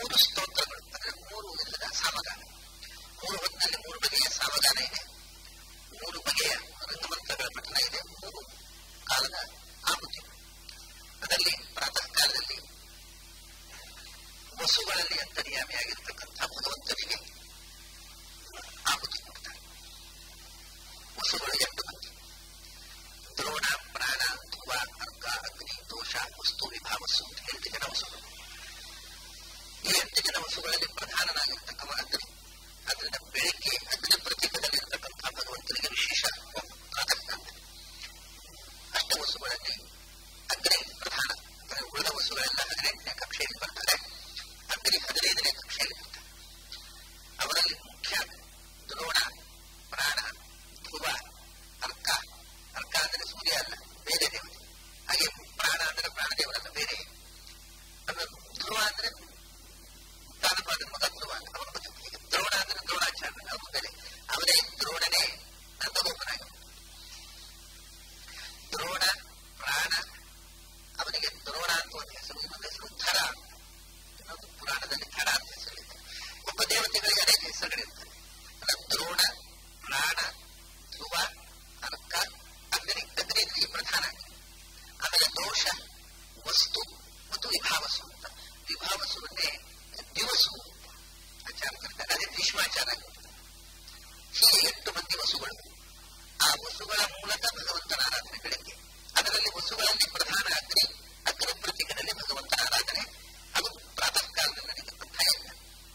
ಮೂರು ಸ್ತೋತ್ರಗಳು ಅಂದ್ರೆ ಮೂರು ವಿಧದ ಸಾಮಗಾನ ಮೂರು ಹೊತ್ತಿನಲ್ಲಿ ಮೂರು ಬಗೆಯ ಸಾಮಗಾನ ಇದೆ ಮೂರು ಬಗೆಯ ರಂಗಮಂತ್ರಗಳ ಪಠಣ ಇದೆ ಮೂರು ಕಾಲದ ಆಹುತಿ ಅದರಲ್ಲಿ ಪ್ರಾತಃ ಕಾಲದಲ್ಲಿ ವಸುಗಳಲ್ಲಿ ಅಂತರ್ಯಾಮಿಯಾಗಿರ್ತಕ್ಕಂಥ ಭಗವಂತನಿಗೆ ಆಹುತಿ ಕೊಡ್ತಾರೆ ವಸುಗಳು ಎಂಟು ಮಂದಿ ದ್ರೋಣ ಪ್ರಾಣ ಧ್ರುವ ಅರ್ಕ ಅಗ್ನಿ ದೋಷ ವಸ್ತು ವಿಭಾವಸ್ಸು ಅಂತ ಎಂಟು ಜನ ವಸುಗಳು ಈ ಎಂಟು ಜನ ವಸುಗಳಲ್ಲಿ ಪ್ರಧಾನನಾಗಿರ್ತಕ್ಕವ ಅಗ್ನಿ ಅದರಿಂದ ಬೆಳಿಗ್ಗೆ ಅಗ್ನಿ ಪ್ರತೀಕದಲ್ಲಿರ್ತಕ್ಕಂಥ ಭಗವಂತನಿಗೆ ವಿಶೇಷ ಪ್ರಾತಃ ಅಷ್ಟ ವಸುಗಳಲ್ಲಿ ಅಗ್ನಿ ಪ್ರಧಾನ ಅಂದರೆ ಉಳಿದ ವಸುಗಳೆಲ್ಲ ಹದಿನೆಂಟನೇ ಕಕ್ಷೆಯಲ್ಲಿ ಬರ್ತಾರೆ ಅಗ್ನಿ ಹದಿನೈದನೇ ಕಕ್ಷೆಯಲ್ಲಿ ಬರ್ತಾರೆ ಅವರಲ್ಲಿ ಮುಖ್ಯ ದ್ರೋಣ ಪ್ರಾಣ ಧ್ರುವ ಅರ್ಕ ಅರ್ಕ ಅಂದರೆ ಸೂರ್ಯ ಅಲ್ಲ ಬೇರೆ ದೇವತೆ ಹಾಗೆ ಪ್ರಾಣ ಅಂದರೆ ಪ್ರಾಣದೇವರಲ್ಲ ಬೇರೆ ಆಮೇಲೆ ಧ್ರುವ ಅಂದ್ರೆ ತಾನಪಾದ ಮಗ ಧ್ರುವ ಅವನ ಬಗ್ಗೆ ಹೀಗೆ ದ್ರೋಣ ಅಂದ್ರೆ ದ್ರೋಣಾಚಾರ್ಯ ಅವನು ಬೇರೆ ಅವನೇ ದ್ರೋಣನೇ ನಂದಗೋಪನಾಗಿ ದ್ರೋಣ ಪ್ರಾಣ ಅವನಿಗೆ ದ್ರೋಣ ಅಂತ ಒಂದು ಹೆಸರು ಇನ್ನೊಂದು ಹೆಸರು ಧರ ಇನ್ನೊಂದು ಪುರಾಣದಲ್ಲಿ ಧರ ಅಂತ ಹೆಸರಿದೆ ಒಬ್ಬ ದೇವತೆಗಳಿಗೆ ಅನೇಕ ಹೆಸರುಗಳಿರ್ತವೆ ಅಲ್ಲ ದ್ರೋಣ ಪ್ರಾಣ ಧ್ರುವ ಅರ್ಕ ಅಗ್ನಿ ಅಗ್ನಿ ಈ ಪ್ರಧಾನ ಆಮೇಲೆ ದೋಷ ವಸ್ತು ಮತ್ತು ವಿಭಾವಸು ಅಂತ ವಿಭಾವಸುವನ್ನೇ ದಿವಸು ಆಚಾರ ಕರೀತಾರೆ ಅದೇ ಭೀಷ್ಮಾಚಾರ ಹೀಗೆ ಎಂಟು ಮಂದಿ ವಸುಗಳು ಆ ವಸುಗಳ ಮೂಲಕ ಭಗವಂತನ ಆರಾಧನೆ ಬೆಳಗ್ಗೆ ಅದರಲ್ಲಿ ವಸುಗಳಲ್ಲಿ ಪ್ರಧಾನ ಅಗ್ನಿ ಅಗ್ನಿ ಪ್ರತೀಕದಲ್ಲಿ ಭಗವಂತನ ಆರಾಧನೆ ಅದು ಪ್ರಾತಃ ಕಾಲದಲ್ಲಿ ನಡೆಯತಕ್ಕಂಥ ಯಜ್ಞ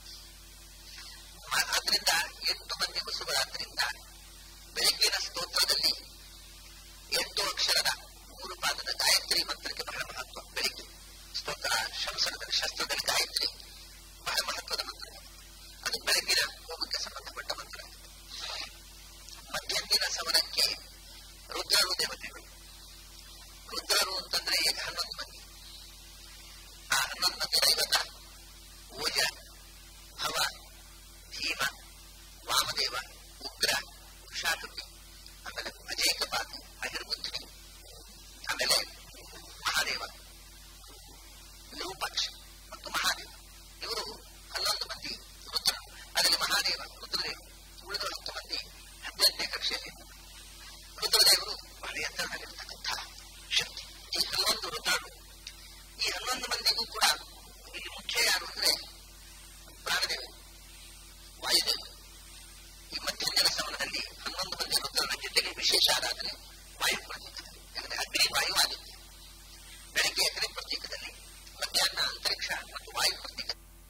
ಆದ್ರಿಂದ ಎಂಟು ಮಂದಿ ವಸುಗಳಾದ್ರಿಂದ ಬೆಳಗ್ಗಿನ ಸ್ತೋತ್ರದಲ್ಲಿ ಎಂಟು ಅಕ್ಷರದ ಮೂರು ಪಾದದ ಗಾಯತ್ರಿ ಮಂತ್ರಕ್ಕೆ ಬಹಳ ಮಹತ್ವ ಬೆಳಿಗ್ಗೆ ಸ್ತೋತ್ರ ಶಂಸನದಲ್ಲಿ ಶಸ್ತ್ರದಲ್ಲಿ ಗಾಯತ್ರಿ ಬಹಳ ಮಹತ್ವದ ಮಂತ್ರ ಅದು ಬೆಳಗ್ಗಿನ ಹೋಮಕ್ಕೆ ಸಂಬಂಧಪಟ್ಟ ಮಂತ್ರ ಮಧ್ಯಾಹ್ನಿನ ಸವನಕ್ಕೆ ರುದ್ರರು ದೇವತೆಗಳು ರುದ್ರರು ಅಂತಂದ್ರೆ ಈಗ ಹನ್ನೊಂದು ಮಂದಿ ಆ ಹನ್ನೊಂದು ಮಂದಿ ದೈವತ ಓಜ ಭವ ಭೀಮ ವಾಮದೇವ ಉಗ್ರ ಶಾಕುಟಿ ಆಮೇಲೆ ಅಜೇಕಪಾತ ಅಹಿರ್ಬುದ್ಧಿ ಆಮೇಲೆ ಮಹಾದೇವ ವಿರೂಪಾಕ್ಷ ಮತ್ತು ಮಹಾದೇವ ಇವರು ಹನ್ನೊಂದು ಮಂದಿ ರುದ್ರರು ಅದರಲ್ಲಿ ಮಹಾದೇವ ರುದ್ರದೇವರು ಉಳಿದ ಹತ್ತು ಮಂದಿ ಹದಿನೆಂಟನೇ ಕಕ್ಷೆಯಲ್ಲಿ ರುದ್ರದೇವರು ಬಹಳ ಎತ್ತರದಲ್ಲಿರ್ತಕ್ಕಂಥ ಶಕ್ತಿ ಈ ಹನ್ನೊಂದು ರುದ್ರರು ಈ ಹನ್ನೊಂದು ಮಂದಿಗೂ ಕೂಡ ಇಲ್ಲಿ ಮುಖ್ಯ ಯಾರು ಅಂದ್ರೆ ಪ್ರಾಣದೇವ ವಾಯುದೇವ ಈ ಮಧ್ಯಾಹ್ನದ ಸಮಯದಲ್ಲಿ ಹನ್ನೊಂದು ಮಂದಿ ರುದ್ರರ ಜೊತೆಗೆ ವಿಶೇಷ ಆರಾಧನೆ ವಾಯು ಪ್ರತೀಕದಲ್ಲಿ ಯಾಕಂದ್ರೆ ಅಗ್ನಿ ವಾಯು ಆದಿತ್ಯ ಬೆಳಗ್ಗೆ ಅಗ್ನಿ ಪ್ರತೀಕದಲ್ಲಿ ಮಧ್ಯಾಹ್ನ ಅಂತರಿಕ್ಷ ಮತ್ತು ವಾಯು ಪ್ರತೀಕ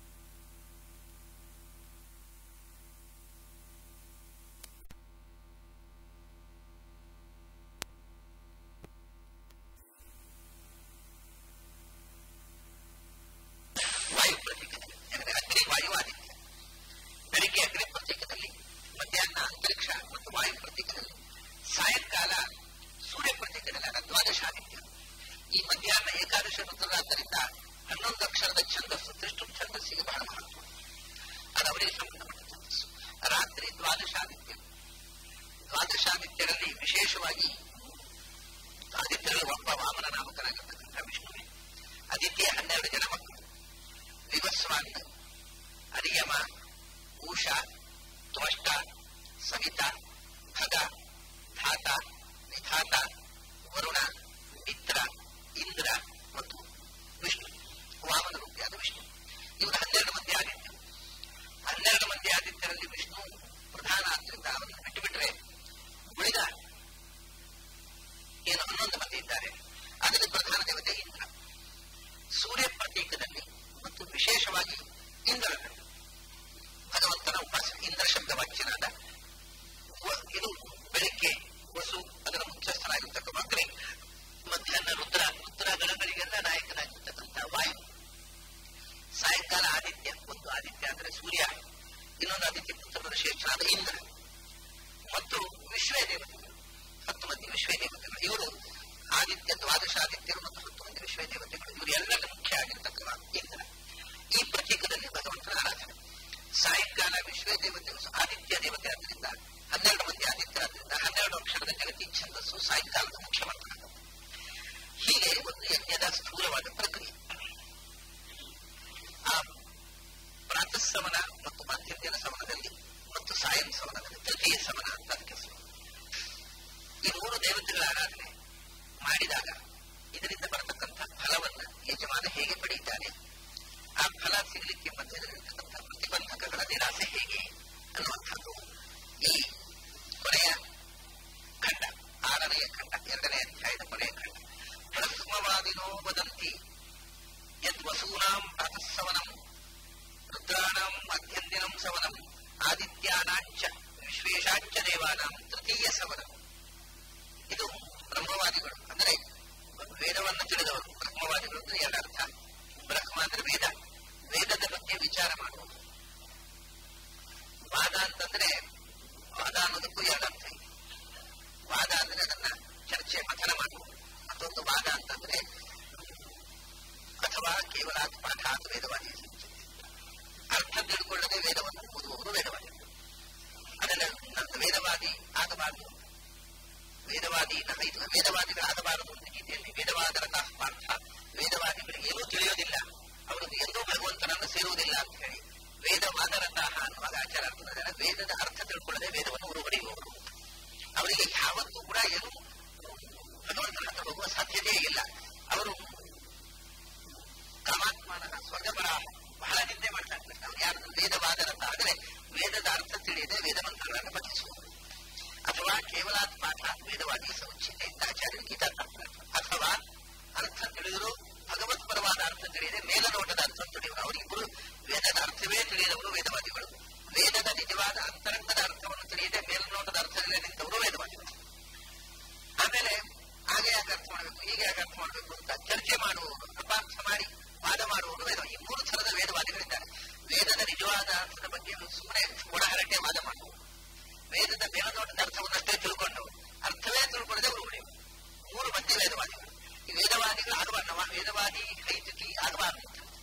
ವಾಯು ಪ್ರತೀಕದಲ್ಲಿ ಯಾಕಂದ್ರೆ ಅಗ್ನಿ ವಾಯು ಆದಿತ್ಯ ಬೆಳಿಗ್ಗೆ ಅಗ್ನಿ ಪ್ರತೀಕದಲ್ಲಿ ಮಧ್ಯಾಹ್ನ ಅಂತರಿಕ್ಷ ಮತ್ತು ವಾಯು ಪ್ರತೀಕದಲ್ಲಿ ಸಾಯಂಕಾಲ ಸೂರ್ಯ ಪ್ರತೀಕದಲ್ಲಿ ಅದರ ದ್ವಾದಶ ಆದಿತ್ಯ ಈ ಮಧ್ಯಾಹ್ನ ಏಕಾದಶ ಋತುರಾದ್ದರಿಂದ ಹನ್ನೊಂದು ಅಕ್ಷರದ ಛಂದಸ್ಸು ತ್ರಿಷ್ಟು ಛಂದಸ್ಸಿಗೆ ಬಹಳ ಮಹತ್ವ ಅದು ಅವರಿಗೆ ಸಂಬಂಧಪಟ್ಟ ಛಂದಸ್ಸು ರಾತ್ರಿ ದ್ವಾದಶಾದಿತ್ಯ ದ್ವಾದಶಾದಿತ್ಯರಲ್ಲಿ ವಿಶೇಷವಾಗಿ ಆದಿತ್ಯರಲ್ಲಿ ಒಬ್ಬ ವಾಮನ ನಾಮಕನಾಗಿರ್ತಕ್ಕಂಥ ವಿಷ್ಣುವೆ ಆದಿತ್ಯ ಹನ್ನೆರಡು ಜನ ಮಕ್ಕಳು ವಿವಸ್ವಾನ್ ಅರಿಯಮ ಉಷಾ ತ್ವಷ್ಟ ಸವಿತ ಖಗ ಧಾತ ವಿಧಾತ ವರುಣ ಮಿತ್ರ ಇಂದ್ರ ಮತ್ತು ವಿಷ್ಣು ವಾಮನ ರೂಪಿಯಾದ ವಿಷ್ಣು ಇವರು ಹನ್ನೆರಡು ಮಂದಿ ಆದಿತ್ಯರು ಹನ್ನೆರಡು ಮಂದಿ ಆದಿತ್ಯರಲ್ಲಿ ವಿಷ್ಣು ಪ್ರಧಾನ ಆದ್ರಿಂದ ಅವರನ್ನು ಬಿಟ್ಟು ಬಿಟ್ಟರೆ ಉಳಿದ ಏನು ಹನ್ನೊಂದು ಮಂದಿ ಇದ್ದಾರೆ ಅದರಲ್ಲಿ ಪ್ರಧಾನ ದೇವತೆ ಇಂದ್ರ ಸೂರ್ಯ ಪ್ರತೀಕದಲ್ಲಿ ಮತ್ತು ವಿಶೇಷವಾಗಿ ಇಂದ್ರನಲ್ಲಿ ಭಗವಂತನ ಉಪಾಸನೆ ಇಂದ್ರ ಶಬ್ದ ವಾಚ್ಯನಾದ ಇದು ಬೆಳಿಗ್ಗೆ ವಸು ಅದರ ಮುಖ್ಯಸ್ಥನಾಗಿರ್ತಕ್ಕ ಅಗ್ನಿ ಮಧ್ಯಾಹ್ನ ರುದ್ರ ರುದ್ರಗಣಗಳಿಗೆಲ್ಲ ನಾಯಕನಾಗಿರ್ತಕ್ಕಂಥ ವಾಯು ಸಾಯಂಕಾಲ ಆದಿತ್ಯ ಒಂದು ಆದಿತ್ಯ ಅಂದ್ರೆ ಸೂರ್ಯ ಇನ್ನೊಂದು ಆದಿತ್ಯ ಪುತ್ರನ ಶ್ರೇಷ್ಠನಾದ ಇಂದ್ರ ಮತ್ತು ವಿಶ್ವೇ ದೇವತೆಗಳು ಹತ್ತು ಮಂದಿ ವಿಶ್ವೇ ದೇವತೆಗಳು ಇವರು ಆದಿತ್ಯ ದ್ವಾದಶ ಆದಿತ್ಯರು ಮತ್ತು ಹತ್ತು ಮಂದಿ ವಿಶ್ವೇ ದೇವತೆಗಳು ಇವರು ಎಲ್ಲರ ಮುಖ್ಯ ಆಗಿರ್ತಕ್ಕಂಥ ಇಂದ್ರ ಈ ಪ್ರತೀಕದಲ್ಲಿ ಭಗವಂತನ ಆರಾಧನೆ ಸಾಯಂಕಾಲ ವಿಶ್ವೇ ದೇವತೆಗಳು ಆದಿತ್ಯ ದೇವತೆ ಆದ್ದರಿಂದ ಹನ್ನೆರಡು ಮಂದಿ ಆದಿತ್ಯರಾದ್ರಿಂದ ಹನ್ನೆರಡು ಅಕ್ಷರದ ಜಗತಿ ಛಂದಸ್ಸು ಸಾಯಂಕಾಲದ ಮುಖ್ಯ ಮಂತ್ರ ಹೀಗೆ ಒಂದು ಯಜ್ಞದ ಸ್ಥೂಲವಾದ ಪ್ರಕ್ರಿಯೆ ಆ ಪ್ರಾತಃಸವನ ಮತ್ತು ಮಧ್ಯಂತಿನ ಸವನದಲ್ಲಿ ಮತ್ತು ಸಾಯಂ ಸವನದಲ್ಲಿ ತೃತೀಯ ಸವನ ಅಂತ ಅದಕ್ಕೆ ಹೆಸರು. ಈ ಮೂರು ದೇವತೆಗಳ ಆರಾಧನೆ ಮಾಡಿದಾಗ ಇದರಿಂದ ಬರತಕ್ಕಂಥ ಫಲವನ್ನ ಯಜಮಾನ ಹೇಗೆ ಪಡೆಯುತ್ತಾನೆ ಆ ಫಲ ಸಿಗಲಿಕ್ಕೆ ಮಧ್ಯದಲ್ಲಿರ್ತಕ್ಕಂಥ ಪ್ರತಿಬಂಧಕಗಳ ನಿರಾಸೆ ಹೇಗೆ ಅನ್ನುವಂಥದ್ದು ಈ ಕೊನೆಯ ಖಂಡ ಆರನೆಯ ಖಂಡ ಎರಡನೇ ಅಧ್ಯಾಯದ ಕೊನೆಯ ಖಂಡ ಬ್ರಹ್ಮವಾದಿನೋ ವದಂತಿ ಯದ್ವಸೂನಾಂ ಪ್ರಾತಃಸವನಂ ರುದ್ರಾಣಾಂ ಮಧ್ಯಂದಿನಂ ಸವನಂ ಆದಿತ್ಯಾನಾಂಚ ವಿಶ್ವೇಶಾಂಚ ದೇವಾನಾಂ ತೃತೀಯ ಸವನಂ ಇದು ಬ್ರಹ್ಮವಾದಿಗಳು ಅಂದರೆ ವೇದವನ್ನು ತಿಳಿದವರು ಬ್ರಹ್ಮವಾದಿಗಳು ಅಂದ್ರೆ ಎರಡು ಅರ್ಥ ಬ್ರಹ್ಮ ಅಂದ್ರೆ ವೇದ ವೇದದ ಬಗ್ಗೆ ವಿಚಾರ ಮಾಡುವುದು ವಾದ ಅಂತಂದ್ರೆ ವಾದ ಅನ್ನೋದಕ್ಕೂ ಎರಡು ಅರ್ಥ ಇದೆ ವಾದ ಅಂದ್ರೆ ಅದನ್ನ ಚರ್ಚೆ ಮಥನ ಮಾಡುವುದು ಮತ್ತೊಂದು ವಾದ ಅಂತಂದ್ರೆ ಅಥವಾ ಕೇವಲ ಪಾಠ ಅಥವಾ ವೇದವಾದಿ ಅರ್ಥ ತಿಳ್ಕೊಳ್ಳದೆ ವೇದವನ್ನು ಓದುವವರು ವೇದವಾದಿ ಅದನ್ನ ನನ್ನ ವೇದವಾದಿ ಆಗಬಾರದು ವೇದವಾದಿ ಇದು ವೇದವಾದಿಗಳಾಗಬಾರದು ಅಂತ ಗೀತೆಯಲ್ಲಿ ವೇದವಾದರತಃ ಪಾರ್ಥ ವೇದವಾದಿಗಳಿಗೆ ಏನೂ ತಿಳಿಯೋದಿಲ್ಲ ಅವರು ಎಂದೂ ಭಗವಂತನನ್ನು ಸೇರುವುದಿಲ್ಲ ಅಂತ ಹೇಳಿ ವೇದವಾದರತಃ ಅನ್ನುವಾಗ ಆಚಾರ ಅರ್ಥದ ವೇದದ ಅರ್ಥ ತಿಳ್ಕೊಳ್ಳದೆ ವೇದವನ್ನು ಉರುಬಡಿಯುವವರು ಅವರಿಗೆ ಯಾವತ್ತೂ ಕೂಡ ಏನು ಭಗವಂತನ ಹತ್ರ ಹೋಗುವ ಸಾಧ್ಯತೆಯೇ ಇಲ್ಲ ಅವರು ಕಾಮಾತ್ಮನ ಸ್ವರ್ಗಪರ ಬಹಳ ನಿಂದೆ ಮಾಡ್ತಾ ಇರ್ತಾರೆ ಅವ್ರು ಯಾರು ವೇದವಾದರತ ಆದರೆ ವೇದದ ಅರ್ಥ ತಿಳಿಯದೆ ವೇದ ಮಂತ್ರಗಳನ್ನು ಪಠಿಸುವರು ಅಥವಾ ಕೇವಲ ಪಾಠ ವೇದವಾದಿ ಸಮುಚ್ಛಿತೆ ಅಂತ ಆಚಾರ್ಯರು ಗೀತಾ ಅಥವಾ ಅರ್ಥ ತಿಳಿದರು ಭಗವತ್ ಪರವಾದ ಅರ್ಥ ತಿಳಿಯದೆ ಮೇಲನೋಟದ ಅರ್ಥ ತಿಳಿಯುವರು ಅವರಿಬ್ಬರು ವೇದದ ಅರ್ಥವೇ ತಿಳಿಯದವರು ವೇದವಾದಿಗಳು ವೇದದ ನಿಜವಾದ ಅಂತರಂಗದ ಅರ್ಥವನ್ನು ತಿಳಿಯದೆ ಮೇಲ್ನೋಟದ ಅರ್ಥದಲ್ಲಿ ನಿಂತವರು ವೇದವಾದಿಗಳು ಆಮೇಲೆ ಹಾಗೆ ಯಾಕೆ ಅರ್ಥ ಮಾಡಬೇಕು ಹೀಗೆ ಯಾಕೆ ಅರ್ಥ ಮಾಡಬೇಕು ಅಂತ ಚರ್ಚೆ ಮಾಡುವವರು ಅಪಾರ್ಥ ಮಾಡಿ ವಾದ ಮಾಡುವವರು ವೇದ ಈ ಮೂರು ಥರದ ವೇದವಾದಿಗಳಿದ್ದಾರೆ ವೇದದ ನಿಜವಾದ ಅರ್ಥದ ಬಗ್ಗೆ ಸುಮ್ಮನೆ ಒಡಹರಟೆ ವಾದ ಮಾಡುವರು ವೇದದ ಮೇಲನೋಟದ ಅರ್ಥವನ್ನಷ್ಟೇ ತಿಳ್ಕೊಂಡು ಅರ್ಥವೇ ತಿಳ್ಕೊಳ್ಳದೆ ಅವರು ಮೂರು ಮಂದಿ ವೇದವಾದಿಗಳು ಈ ವೇದವಾದಿಗಳು ಆಗಬಾರ್ದು ವೇದವಾದಿ ಕೈತುಕಿ ಆಗಬಾರ್ದು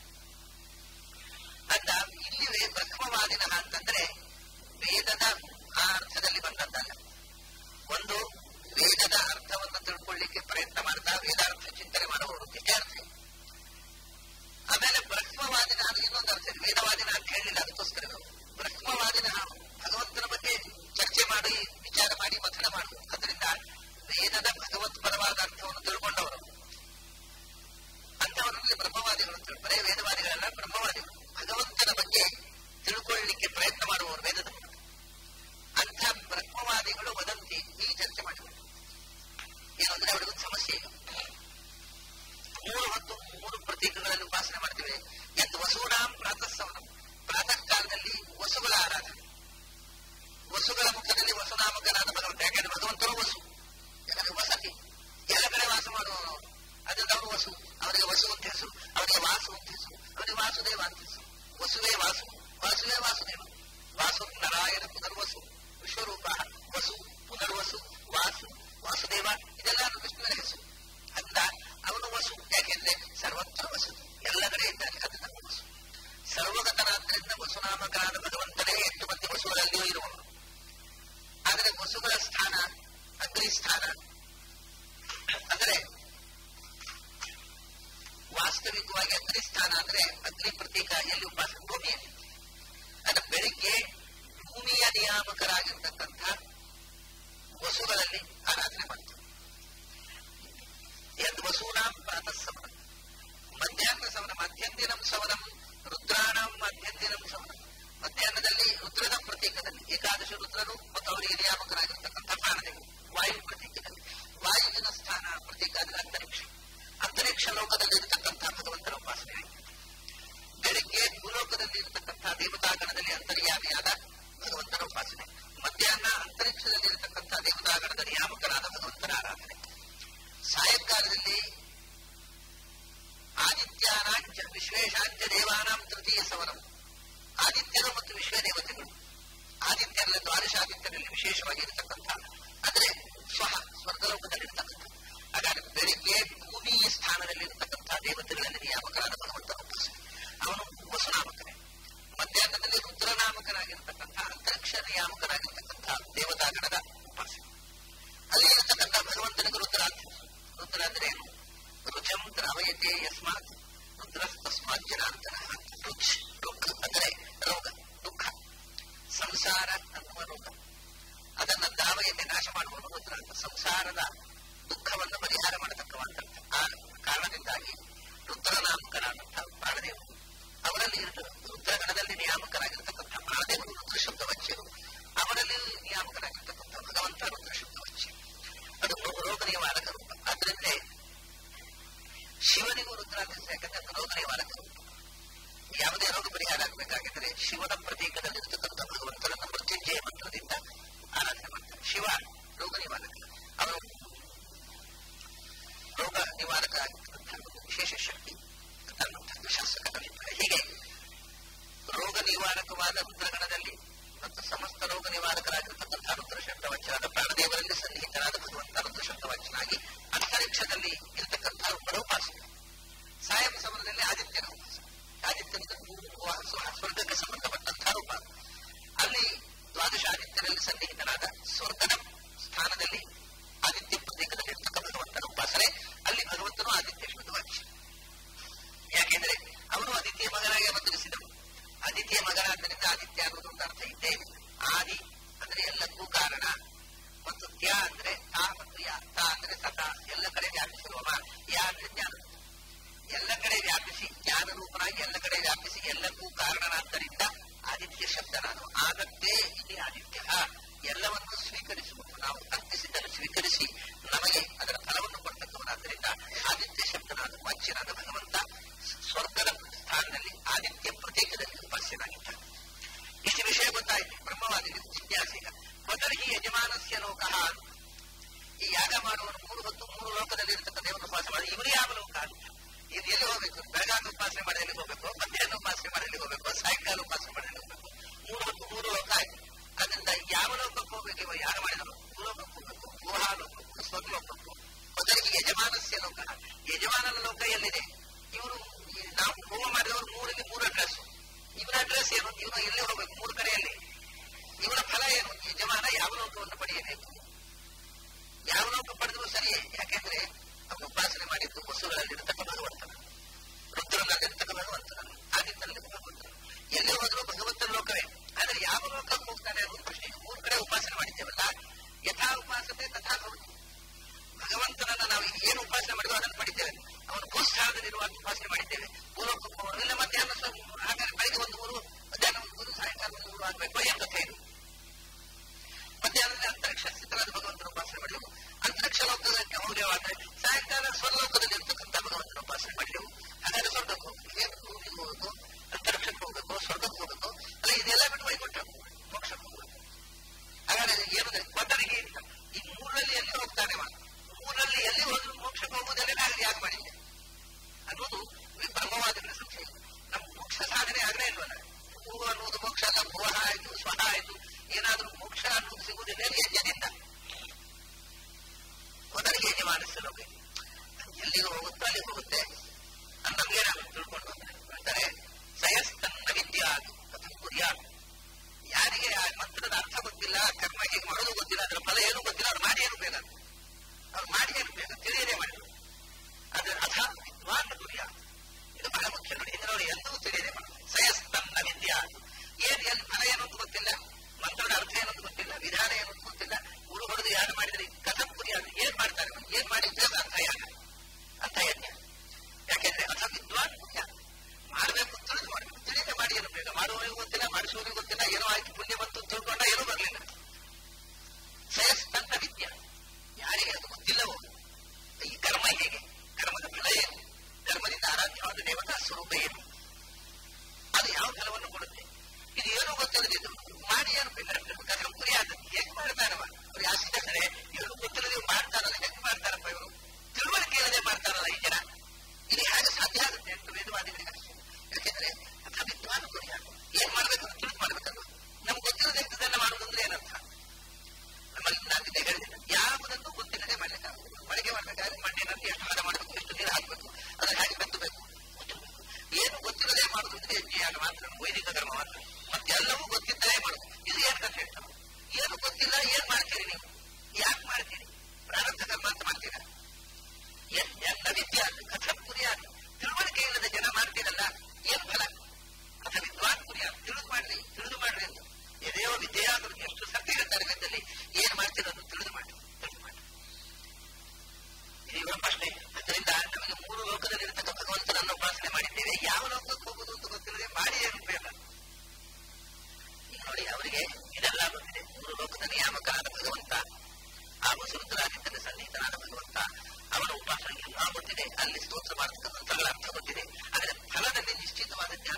ಅಂತ ಇಲ್ಲಿ ಬ್ರಹ್ಮವಾದಿನ ಅಂತಂದ್ರೆ ವೇದದ ಆ ಅರ್ಥದಲ್ಲಿ ಬಂದದ್ದಲ್ಲ ಒಂದು ವೇದದ ಅರ್ಥವನ್ನು ತಿಳ್ಕೊಳ್ಳಿಕ್ಕೆ ಪ್ರಯತ್ನ ಮಾಡ್ತಾ ವೇದಾರ್ಥ ಚಿಂತನೆ ಮಾಡುವವರು ಇಷ್ಟೇ ಅರ್ಥ ಆಮೇಲೆ ಬ್ರಹ್ಮವಾದಿನ ಅದು ಇನ್ನೊಂದು ಅರ್ಥ ಇದೆ ವೇದವಾದಿನ ಅಂತ ಹೇಳಿಲ್ಲ ಅದಕ್ಕೋಸ್ಕರ ಬ್ರಹ್ಮವಾದಿನ ಭಗವಂತನ ಬಗ್ಗೆ ಚರ್ಚೆ ಮಾಡಿ ವಿಚಾರ ಮಾಡಿ ಮಥನ ಮಾಡುವುದು ಅದರಿಂದ ವೇದದ ಭಗವತ್ ಪರವಾದ ಅರ್ಥವನ್ನು ತಿಳ್ಕೊಂಡವರು ಅಂತವರಲ್ಲಿ ಬ್ರಹ್ಮವಾದಿಗಳು ಬರೇ ವೇದವಾದಿಗಳೆಲ್ಲ ಬ್ರಹ್ಮವಾದಿಗಳು ಭಗವಂತನ ಬಗ್ಗೆ ತಿಳ್ಕೊಳ್ಳಿಕ್ಕೆ ಪ್ರಯತ್ನ ಮಾಡುವವರು ವೇದದ ಅಂಥ ಬ್ರಹ್ಮವಾದಿಗಳು ವದಂತಿ ಈ ಚರ್ಚೆ ಮಾಡಿದರು ಏನಂದ್ರೆ ಅವರಿಗೊಂದು ಸಮಸ್ಯೆ ಇದೆ ಮೂರು ಹೊತ್ತು ಮೂರು ಪ್ರತೀಕಗಳಲ್ಲಿ ಉಪಾಸನೆ ಮಾಡ್ತೇವೆ ಎಂದು ವಸೂನಾಂ ಪ್ರಾತಃಸವನ ಪ್ರಾತಃ ಕಾಲದಲ್ಲಿ ವಸುಗಳ ಆರಾಧನೆ ವಸುಗಳ ಮುಖದಲ್ಲಿ ವಸುನಾಮಕನಾದ ಭಗವಂತ ಯಾಕಂದ್ರೆ ಭಗವಂತನು ವಸು ಯಾಕಂದ್ರೆ ವಸತಿ ಎಲ್ಲ ಕಡೆ ವಾಸ ಮಾಡುವವರು ಅದರಿಂದ ಅವರು ವಸು ಅವರಿಗೆ ವಸು ಅಂತ ಹೆಸರು ಅವರಿಗೆ ವಾಸು ಅಂತ ಹೆಸರು ಅವರಿಗೆ ವಾಸುದೇವ ಅಂತ ಹೆಸರು ವಸುವೇ ವಾಸು ವಾಸುವೇ ವಾಸುದೇವ ವಾಸು ನಾರಾಯಣ ಪುನರ್ವಸು ವಿಶ್ವರೂಪ ವಸು ಪುನರ್ವಸು ವಾಸು ವಾಸುದೇವ ಇದೆಲ್ಲ ಕೃಷ್ಣನ ಹೆಸರು ಅಂದ ಅವನು ವಸು ಯಾಕೆಂದ್ರೆ ಸರ್ವತ್ರ ವಸು ಎಲ್ಲ ಕಡೆ ಇದ್ದಾನೆ ಅದನ್ನ ವಸು ಸರ್ವಗತನಾದ್ರಿಂದ ವಸುನಾಮಕನಾದ ಭಗವಂತನೇ ಎಂಟು ಮಂದಿ ವಸುಗಳಲ್ಲಿಯೂ ಇರುವವನು ಆದರೆ ವಸುಗಳ ಸ್ಥಾನ ಅಗ್ನಿ ಸ್ಥಾನ ಅಂದ್ರೆ ವಾಸ್ತವಿಕವಾಗಿ ಅಗ್ನಿ ಸ್ಥಾನ ಅಂದ್ರೆ ಅಗ್ನಿ ಪ್ರತೀಕ ಎಲ್ಲಿ ಉಪಾಸನೆ ಭೂಮಿಯಲ್ಲಿ ಅಂದ್ರೆ ಬೆಳಿಗ್ಗೆ ಭೂಮಿಯ ನಿಯಾಮಕರಾಗಿರ್ತಕ್ಕಂಥ ವಸುಗಳಲ್ಲಿ ಆರಾಧನೆ ಮಾಡ್ತಾರೆ ಯದ್ ವಸೂನಾಂ ಪ್ರಾತಃ ಸವನ ಮಧ್ಯಾಹ್ನ ಸವನ ಮಧ್ಯಂದಿನಂ ಸವನಂ ರುದ್ರಾಣಂ ಮಧ್ಯಂದಿನಂ ಸವನಂ ಮಧ್ಯಾಹ್ನದಲ್ಲಿ ರುದ್ರದ ಪ್ರತೀಕದಲ್ಲಿ ಏಕಾದಶ ರುದ್ರರು ಮತ್ತು ಅವರಿಗೆ ನಿಯಾಮಕರಾಗಿರ್ತಕ್ಕಂಥ ಪ್ರಾಣದೇವರು ವಾಯು ಪ್ರತೀಕದಲ್ಲಿ ವಾಯುವಿನ ಸ್ಥಾನ ಪ್ರತೀಕ ಅಂದ್ರೆ ಅಂತರಿಕ್ಷ ಅಂತರಿಕ್ಷ ಲೋಕದಲ್ಲಿ ಇರತಕ್ಕಂಥ ಭಗವಂತನ ಉಪಾಸನೆ ಆಗಿದೆ ಬೆಳಿಗ್ಗೆ ಭೂಲೋಕದಲ್ಲಿ ಇರತಕ್ಕಂಥ ದೇವತಾಗಣದಲ್ಲಿ ಅಂತರ್ಯಾಮಿಯಾದ ಭಗವಂತನ ಉಪಾಸನೆ ಮಧ್ಯಾಹ್ನ ಅಂತರಿಕ್ಷದಲ್ಲಿ ಇರತಕ್ಕಂಥ ದೇವತಾಗಣದ ನಿಯಾಮಕರಾದ ಭಗವಂತನ ಆರಾಧನೆ ಸಾಯಂಕಾಲದಲ್ಲಿ ಆದಿತ್ಯಾನಾಂಚ ವಿಶ್ವೇಶಾಂಚ ದೇವಾನಾಂ ತೃತೀಯ ಸವನಂ ಆದಿತ್ಯರು ಮತ್ತು ವಿಶ್ವ ದೇವತೆಗಳು ಆದಿತ್ಯರಲ್ಲಿ ದ್ವಾದಶಾದಿತ್ಯರಲ್ಲಿ ವಿಶೇಷವಾಗಿ ಇರತಕ್ಕಂಥ ಅಂದ್ರೆ ಸ್ವಹ ಸ್ವರ್ಗಲೋಕದಲ್ಲಿರ್ತಕ್ಕಂಥ ಹಾಗಾದ್ರೆ ಬೆಳಿಗ್ಗೆ ಭೂಮಿ ಸ್ಥಾನದಲ್ಲಿರ್ತಕ್ಕಂಥ ದೇವತೆಗಳಲ್ಲಿ ನಿಯಾಮಕರಾದ ಭಗವಂತನ ಉಪಾಸನೆ ಅವನು ವಸುನಾಮಕನೇ ಮಧ್ಯಾಹ್ನದಲ್ಲಿ ರುದ್ರನಾಮಕನಾಗಿರ್ತಕ್ಕಂಥ ಅಂತರಿಕ್ಷ ನಿಯಾಮಕನಾಗಿರ್ತಕ್ಕಂಥ ದೇವತಾಗಣದ ಉಪಾಸನೆ ಅಲ್ಲಿ ಇರತಕ್ಕಂಥ ಭಗವಂತನಿಗೆ ರುದ್ರ ರುದ್ರ ಅಂದ್ರೆ ಏನು ರುಚಂ ದ್ರಾವಯತೆ ಯಸ್ಮಾತ್ ರುದ್ರ ತಸ್ಮಾತ್ ಜನಾರ್ದನ ರುಚ್ ರುಕ್ ಅಂದ್ರೆ ರೋಗ ನಿಯಾಮಕನಾಗಿರ್ತಕ್ಕಂಥ ಭಗವಂತ ರುದ್ರ ಶಬ್ದವಚ್ಚಿ ಅದು ರೋಗ ನಿವಾರಕ ರೂಪ ಆದ್ರಿಂದ ಶಿವನಿಗೂ ರುದ್ರ ಅಂತ ಯಾಕಂದ್ರೆ ಅದು ರೋಗ ನಿವಾರಕ ರೂಪ ಯಾವುದೇ ರೋಗ ಪರಿಹಾರ ಆಗಬೇಕಾಗಿದ್ದರೆ ಶಿವನ ಪ್ರತೀಕದಲ್ಲಿರ್ತಕ್ಕಂಥ ಭಗವಂತನನ್ನ ಮೃತ್ಯುಂಜಯ ಮಂತ್ರದಿಂದ ಆರಾಧನೆ ಮಾಡ್ತಾರೆ ಶಿವ ರೋಗ ನಿವಾರಕ ಅವನು ರೋಗ ನಿವಾರಕ ಆಗಿರ್ತಕ್ಕಂಥ ಒಂದು ವಿಶೇಷ ಶಕ್ತಿ ಅನ್ನುವಂಥದ್ದು ಶಾಸಕ ಅಭಿಪ್ರಾಯ ಹೀಗೆ ರೋಗ ನಿವಾರಕವಾದ ರುದ್ರಗಣದಲ್ಲಿ ಮತ್ತು ಸಮಸ್ತ ರೋಗ ನಿವಾರಕರಾಗಿರ್ತಕ್ಕಂಥ ರುದ್ರ ಶಬ್ದವಚನಾದ ಪ್ರಾಣದೇವರಲ್ಲಿ ಸನ್ನಿಹಿತನಾದ ಭಗವಂತ ರುದ್ರ ಶಬ್ದವಚನಾಗಿ ಅಂತರಿಕ್ಷದಲ್ಲಿ ಇರತಕ್ಕಂಥ ಒಬ್ಬರ ಉಪಾಸನೆ ಸಾಯಂ ಸಮರದಲ್ಲಿ ಆದಿತ್ಯನ ಉಪಾಸನೆ ಆದಿತ್ಯನ ಸ್ವರ್ಗಕ್ಕೆ ಸಂಬಂಧಪಟ್ಟಂತಹ ರೂಪ ಅಲ್ಲಿ ದ್ವಾದಶ ಆದಿತ್ಯರಲ್ಲಿ ಸನ್ನಿಹಿತನಾದ ಸ್ವರ್ಗದ ಸ್ಥಾನದಲ್ಲಿ ಆದಿತ್ಯ ಪ್ರತೀಕದಲ್ಲಿ ಇರ್ತಕ್ಕ ಭಗವಂತನ ಉಪಾಸನೆ ಅಲ್ಲಿ ಭಗವಂತನು ಆದಿತ್ಯ ಶಬ್ದವಾಚ್ಯ ಯಾಕೆಂದ್ರೆ ಅವನು ಆದಿತ್ಯ ಮಗನಾಗಿ ಅವತರಿಸಿದನು ಆದಿತ್ಯ ಮಗನಾದ್ದರಿಂದ ಆದಿತ್ಯ ಅನ್ನೋದು ಒಂದು ಅರ್ಥ ಇದ್ದೇ ಇದೆ ಆದಿ ಅಂದ್ರೆ ಎಲ್ಲಕ್ಕೂ ಕಾರಣ ಮತ್ತು ತ್ಯ ಅಂದ್ರೆ ತಾ ಮತ್ತು ಯಾ ತಾ ಅಂದ್ರೆ ಸತ ಎಲ್ಲ ಕಡೆ ವ್ಯಾಪಿಸಿರುವವ ಯಾ ಅಂದ್ರೆ ಜ್ಞಾನ ಎಲ್ಲ ಕಡೆ ವ್ಯಾಪಿಸಿ ಜ್ಞಾನ ರೂಪನಾಗಿ ಎಲ್ಲ ಕಡೆ ವ್ಯಾಪಿಸಿ ಎಲ್ಲಕ್ಕೂ ಕಾರಣನಾದ್ದರಿಂದ ಆದಿತ್ಯ ಶಬ್ದ ನಾನು ಆಗತ್ತೇ ಇಲ್ಲಿ ಆದಿತ್ಯ ಎಲ್ಲವನ್ನು ಸ್ವೀಕರಿಸುವುದು ನಾವು ಅರ್ಪಿಸಿದ್ದನ್ನು ಸ್ವೀಕರಿಸಿ ನಮಗೆ ಅದರ ಫಲವನ್ನು ಕೊಡ್ತಕ್ಕವನಾದ್ದರಿಂದ ಆದಿತ್ಯ ಶಬ್ದನಾದ ವಾಚ್ಯನಾದ ಭಗವಂತ ಸ್ವರ್ಗದ ಸ್ಥಾನದಲ್ಲಿ ಆದಿತ್ಯ ಪ್ರತೀಕದಲ್ಲಿ ಉಪಾಸ್ಯನಾಗಿದ್ದಾನೆ ಇಷ್ಟು ವಿಷಯ ಗೊತ್ತಾಯಿತು ಬ್ರಹ್ಮವಾದಿ ಜಿಜ್ಞಾಸಿಗ ಮೊದಲಿಗೆ ಯಜಮಾನಸ್ಯ ಲೋಕ ಈ ಯಾಗ ಮಾಡುವನು ಮೂರು ಹೊತ್ತು ಮೂರು ಲೋಕದಲ್ಲಿ ಇರತಕ್ಕ ದೇವರ ಉಪಾಸನೆ ಮಾಡಿ ಇವರು ಯಾವ ಲೋಕ ಅಂತ ಇದು ಎಲ್ಲಿ ಹೋಗ್ಬೇಕು ಬೆಳಗಾಗ ಉಪಾಸನೆ ಮಾಡಿ ಎಲ್ಲಿ ಹೋಗ್ಬೇಕು ಮಧ್ಯಾಹ್ನ ಉಪಾಸನೆ ಮಾಡಿ ಎಲ್ಲಿ ಹೋಗ್ಬೇಕು ಸಾಯಂಕಾಲ ಉಪಾಸನೆ ಮಾಡಿ ಎಲ್ಲಿ ಹೋಗ್ಬೇಕು ಮೂರು ಹೊತ್ತು ಮೂರು ಲೋಕ ಆಯ್ತು ಅದರಿಂದ ಯಾವ ಲೋಕಕ್ಕೆ ಹೋಗ್ಬೇಕು ಇವ ಯಾರು ಮಾಡಿದರು ಭೂಲೋಕಕ್ಕೆ ಹೋಗ್ಬೇಕು ಗುಹಾಲೋಕಕ್ಕೂ ಸ್ವರ್ಲೋಕಕ್ಕೂ ಮೊದಲಿಗೆ ಯಜಮಾನಸ್ಯ ಲೋಕ ಯಜಮಾನನ ಲೋಕ ಎಲ್ಲಿದೆ ಇವರು ನಾವು ಹೋಮ ಮಾಡಿದವರು ಮೂರಿಗೆ ಮೂರು ಅಡ್ರೆಸ್ ಇವರ ಅಡ್ರೆಸ್ ಏನು ಇವನು ಎಲ್ಲಿ ಹೋಗ್ಬೇಕು ಮೂರು ಕಡೆಯಲ್ಲಿ ಇವರ ಫಲ ಏನು ಯಜಮಾನ ಯಾವ ಲೋಕವನ್ನು ಪಡೆಯಬೇಕು ಯಾವ ಲೋಕ ಪಡೆದರೂ ಸರಿಯೇ ಯಾಕೆಂದ್ರೆ ಅವನು ಉಪಾಸನೆ ಮಾಡಿದ್ದು ವಸುಗಳಲ್ಲಿರ್ತಕ್ಕ ಭಗವಂತನ ರುದ್ರನಲ್ಲಿರ್ತಕ್ಕ ಭಗವಂತನ ಆದಿತ್ಯನಲ್ಲಿ ಭಗವಂತನ ಎಲ್ಲಿ ಹೋದರೂ ಭಗವಂತನ ಲೋಕವೇ ಆದ್ರೆ ಯಾವ ಲೋಕಕ್ಕೆ ಹೋಗ್ತಾನೆ ಅನ್ನೋ ಪ್ರಶ್ನೆ ಮೂರು ಕಡೆ ಉಪಾಸನೆ ಮಾಡಿದ್ದೇವಲ್ಲ ಯಥಾ ಉಪಾಸನೆ ತಥಾ ಭವತಿ ಭಗವಂತನನ್ನ ನಾವು ಏನು ಉಪಾಸನೆ ಮಾಡಿದ್ವೋ ಅದನ್ನು ಪಡಿದ್ದೇವೆ ಅವನು ಭೂಸ್ಥಾನದಲ್ಲಿರುವ ಉಪಾಸನೆ ಮಾಡಿದ್ದೇವೆ ಭೂಲೋಕಕ್ಕೆ ಹೋಗೋದು ಇಲ್ಲ ಮಧ್ಯಾಹ್ನ ಹಾಗಾದ್ರೆ ಬೆಳಿಗ್ಗೆ ಒಂದು ಊರು ಮಧ್ಯಾಹ್ನ ಒಂದು ಊರು ಸಾಯಂಕಾಲ ಒಂದು ಊರು ಆಗ್ಬೇಕು ಏನ್ ಕಥೆ ಇದು ಮಧ್ಯಾಹ್ನದಲ್ಲಿ ಅಂತರಿಕ್ಷ ಸ್ಥಿತರಾದ ಭಗವಂತನ ಉಪಾಸನೆ ಮಾಡಿದೆವು ಅಂತರಿಕ್ಷ ಲೋಕಕ್ಕೆ ಹೋಗ್ಯವಾದ್ರೆ ಸಾಯಂಕಾಲ ಸ್ವರ್ಲೋಕದಲ್ಲಿ ಇರ್ತಕ್ಕಂಥ ಭಗವಂತನ ಉಪಾಸನೆ ಮಾಡಿದೆವು ಹಾಗಾದ್ರೆ ಸ್ವರ್ಗಕ್ಕೆ ಹೋಗ್ಬೇಕು ಏನು ಭೂಮಿಗೆ ಹೋಗ್ಬೇಕು ಅಂತರಿಕ್ಷಕ್ಕೆ ಹೋಗ್ಬೇಕು ಸ್ವರ್ಗಕ್ಕೆ ಹೋಗ್ಬೇಕು ಅಲ್ಲ ಇದೆಲ್ಲ ಬಿಟ್ಟು ವೈಕುಂಠ ಮೋಕ್ಷಕ್ಕೆ ಹೋಗ್ಬೇಕು ಹಾಗಾದ್ರೆ ಏನಂದ್ರೆ ಕೊಟ್ಟರಿಗೆ ಇಲ್ಲ ಈ ಮೂರಲ್ಲಿ ಎಲ್ಲಿ ಹೋಗ್ತಾನೆ ಅವ? ಮೂರಲ್ಲಿ ಎಲ್ಲಿ ಹೋದ್ರು ಮೋಕ್ಷಕ್ಕೆ ಹೋಗುವುದಲ್ಲೇ ನಾನು ಯಾಕೆ ಮಾಡಿದ್ದೆ ಅನ್ನೋದು ಈ ಬ್ರಹ್ಮವಾದಿಗಳ ಸಂಶಯ ನಮ್ಮ ಮೋಕ್ಷ ಸಾಧನೆ ಆಗಲೇ ಇಲ್ವಲ್ಲ ಭೂ ಅನ್ನುವುದು ಮೋಕ್ಷ ಅಲ್ಲ ಭುವ ಆಯ್ತು ಸ್ವಹ ಆಯ್ತು ಏನಾದ್ರೂ ಮೋಕ್ಷ ಅನ್ನೋದು ಸಿಗುವುದಿಲ್ಲ ಯಜ್ಞದಿಂದ ಮೊದಲಿಗೆ ಯಜಮಾನಿಸಲು ಎಲ್ಲಿಗೆ ಹೋಗುತ್ತೋ ಅಲ್ಲಿಗೆ ಹೋಗುತ್ತೆ ಅದು ನಮ್ಗೆ ನಾನು ತಿಳ್ಕೊಂಡು ಅಂತಾರೆ ಸಯಸ್ತನ್ನ ವಿದ್ಯಾ ಕಥಂ ಕುರ್ಯಾತ್ ಯಾರಿಗೆ ಆ ಮಂತ್ರದ ಅರ್ಥ ಗೊತ್ತಿಲ್ಲ ಕರ್ಮ ಹೇಗೆ ಮಾಡೋದು ಗೊತ್ತಿಲ್ಲ ಅದರ ಫಲ ಏನು ಗೊತ್ತಿಲ್ಲ ಅವ್ರು ಮಾಡಿ ಏನು ಬೇಡ ಅವ್ರು ಮಾಡಿ ಏನು ಬೇಡ ತಿಳಿಯದೇ ಮಾಡಿ ಅದು ಅಥ ವಿದ್ವಾನ್ ಗುರಿಯ ಇದು ಬಹಳ ಮುಖ್ಯ ನೋಡಿ ಇದರವರು ಎಂದೂ ತಿಳಿಯದೆ ಮಾಡಿ ಸಯಸ್ತನ್ನ ವಿದ್ಯಾ ಏನ್ ಎಲ್ಲಿ ಫಲ ಏನು ಅಂತ ಗೊತ್ತಿಲ್ಲ ಮಂತ್ರದ ಅರ್ಥ ಏನು ಅಂತ ಗೊತ್ತಿಲ್ಲ ವಿಧಾನ ಏನು ಅಂತ ಗೊತ್ತಿಲ್ಲ ಗುರು ಹೊಡೆದು ಯಾರು ಮಾಡಿದ್ರೆ ಕಥಂ ಕುರಿಯ ಏನ್ ಮಾಡ್ತಾರೆ ಇವ್ರು? ಏನ್ ಮಾಡಿದ್ರೆ ಅದು ಅರ್ಥ ಯಾಗ ಅಂತ ಯಜ್ಞ ಯಾಕೆಂದ್ರೆ ಅಥ ವಿದ್ವಾನ್ ಗುರಿಯ ಮಾಡಬೇಕು ತಿಳಿದು ಮಾಡಬೇಕು ತಿಳಿದೇ ಮಾಡಿ ಏನು ಬೇಗ ಮಾಡುವವರಿಗೂ ಗೊತ್ತಿಲ್ಲ ಮಾಡಿಸುವವರಿಗೂ ಗೊತ್ತಿಲ್ಲ ಏನೋ ಆಯ್ತು ಪುಣ್ಯ ಬಂತು ಅಂತ ತಿಳ್ಕೊಂಡ ಏನೂ ಬರಲಿಲ್ಲ ಶ್ರೇಷ್ಠಂತ ವಿದ್ಯೆ ಯಾರಿಗೆ ಅದು ಗೊತ್ತಿಲ್ಲವೋ ಈ ಕರ್ಮ ಹೇಗೆ ಕರ್ಮದ ಫಲ ಏನು ಕರ್ಮದಿಂದ ಆರಾಧ್ಯವಾದ ದೇವತಾ ಸ್ವರೂಪ ಏನು ಅದು ಯಾವ ಫಲವನ್ನು ಕೊಡುತ್ತೆ ಇದು ಏನೂ ಗೊತ್ತಿಲ್ಲದಿದ್ದು ಮಾಡಿ ಏನು ಕಥಂ ಕುರಿಯಾದ ಹೇಗೆ ಮಾಡ್ತಾರವ ಅವ್ರು ಯಾಸಿದ್ದಾರೆ ಏನು ಗೊತ್ತಿಲ್ಲದೆ ಮಾಡ್ತಾರಲ್ಲ ಹೇಗೆ ಮಾಡ್ತಾರಪ್ಪ ಇವರು ತಿಳುವಳಿಕೆ ಇಲ್ಲದೆ ಮಾಡ್ತಾರಲ್ಲ ಈ ಜನ ಇದು ಹೇಗೆ ಸಾಧ್ಯ ಆಗುತ್ತೆ ಅಂತ ವೇದವಾದಿಗಳಿಗೆ ಅಷ್ಟೇ ಯಾಕೆಂದ್ರೆ ಅಥ ವಿದ್ವಾನ್ ಕುರಿಯ ಏನ್ ಮಾಡ್ಬೇಕು ತಿಳಿದು ಮಾಡ್ಬೇಕಲ್ವ ನಮ್ಗೆ ಗೊತ್ತಿಲ್ಲದೆ ಇದನ್ನ ಮಾಡುವುದಂದ್ರೆ ಏನರ್ಥ ನಮ್ಮಲ್ಲಿ ನಾನು ಇದೇ ಹೇಳಿದ್ದೇನೆ ಯಾವುದನ್ನು ಗೊತ್ತಿಲ್ಲದೆ ಮಾಡ್ಲಿಕ್ಕಾಗುವುದು ಮಳೆಗೆ ಮಾಡ್ಬೇಕಾದ್ರೆ ಮಣ್ಣಿನಲ್ಲಿ ಎಷ್ಟು ಹದ ಮಾಡಬೇಕು ಎಷ್ಟು ನೀರು ಹಾಕಬೇಕು ಅದನ್ನು ಹೇಗೆ ಬೆತ್ತಬೇಕು ಗೊತ್ತಿರಬೇಕು ಏನು ಗೊತ್ತಿಲ್ಲದೆ ಮಾಡುದು ಅಂದ್ರೆ ಯಜ್ಞಯಾಗ ಮಾತ್ರ ವೈದಿಕ ಧರ್ಮ ಮಾತ್ರ ಮತ್ತೆಲ್ಲವೂ ಗೊತ್ತಿದ್ದರೆ ಮಾಡುದು ಇದು ಏನ್ ಕಥೆ ಹೇಳ್ತಾರೆ ಏನು ಗೊತ್ತಿಲ್ಲ ಏನ್ ಮಾಡ್ತೀರಿ ನೀವು ಯಾಕೆ ಮಾಡ್ತೀರಿ ಪ್ರಾರಬ್ಧ ಕರ್ಮ ಅಂತ ಮಾಡ್ತೀರಾ ಎಲ್ಲ ವಿದ್ಯೆ ಕಥಂ ಕುರಿಯ ತಿಳುವಳಿಕೆ ಇಲ್ಲದ ಜನ ಮಾಡ್ತೀರಲ್ಲ ಏನ್ ಫಲ ಅಥ ವಿದ್ವಾನ್ ಕುರಿಯ ತಿಳಿದು ಮಾಡ್ರಿ ತಿಳಿದು ಮಾಡ್ರಿ ಅಂತ ಎದೆಯೋ ವಿದ್ಯೆಯಾದರೂ ಎಷ್ಟು ಸರ್ತಿ ಹೇಳ್ತಾರೆ ವೇದದಲ್ಲಿ ಏನ್ ಮಾಡ್ತೀರೋದು ತಿಳಿದು ಮಾಡಿ ತಿಳಿದು ಮಾಡಿ ಇದು ಇವರ ಪ್ರಶ್ನೆ ಅದರಿಂದ ನಮಗೆ ಮೂರು ಲೋಕದಲ್ಲಿ ಇರತಕ್ಕ ಭಗವಂತನನ್ನು ಉಪಾಸನೆ ಮಾಡಿದ್ದೇವೆ ಯಾವ ಲೋಕಕ್ಕೆ ಹೋಗುದು ಅಂತ ಗೊತ್ತಿಲ್ಲದೆ ಮಾಡಿ ಏನು ಬೇಡ ಈಗ ನೋಡಿ ಅವರಿಗೆ ಇದೆಲ್ಲ ಗೊತ್ತಿದೆ ಮೂರು ಲೋಕದ ನಿಯಾಮ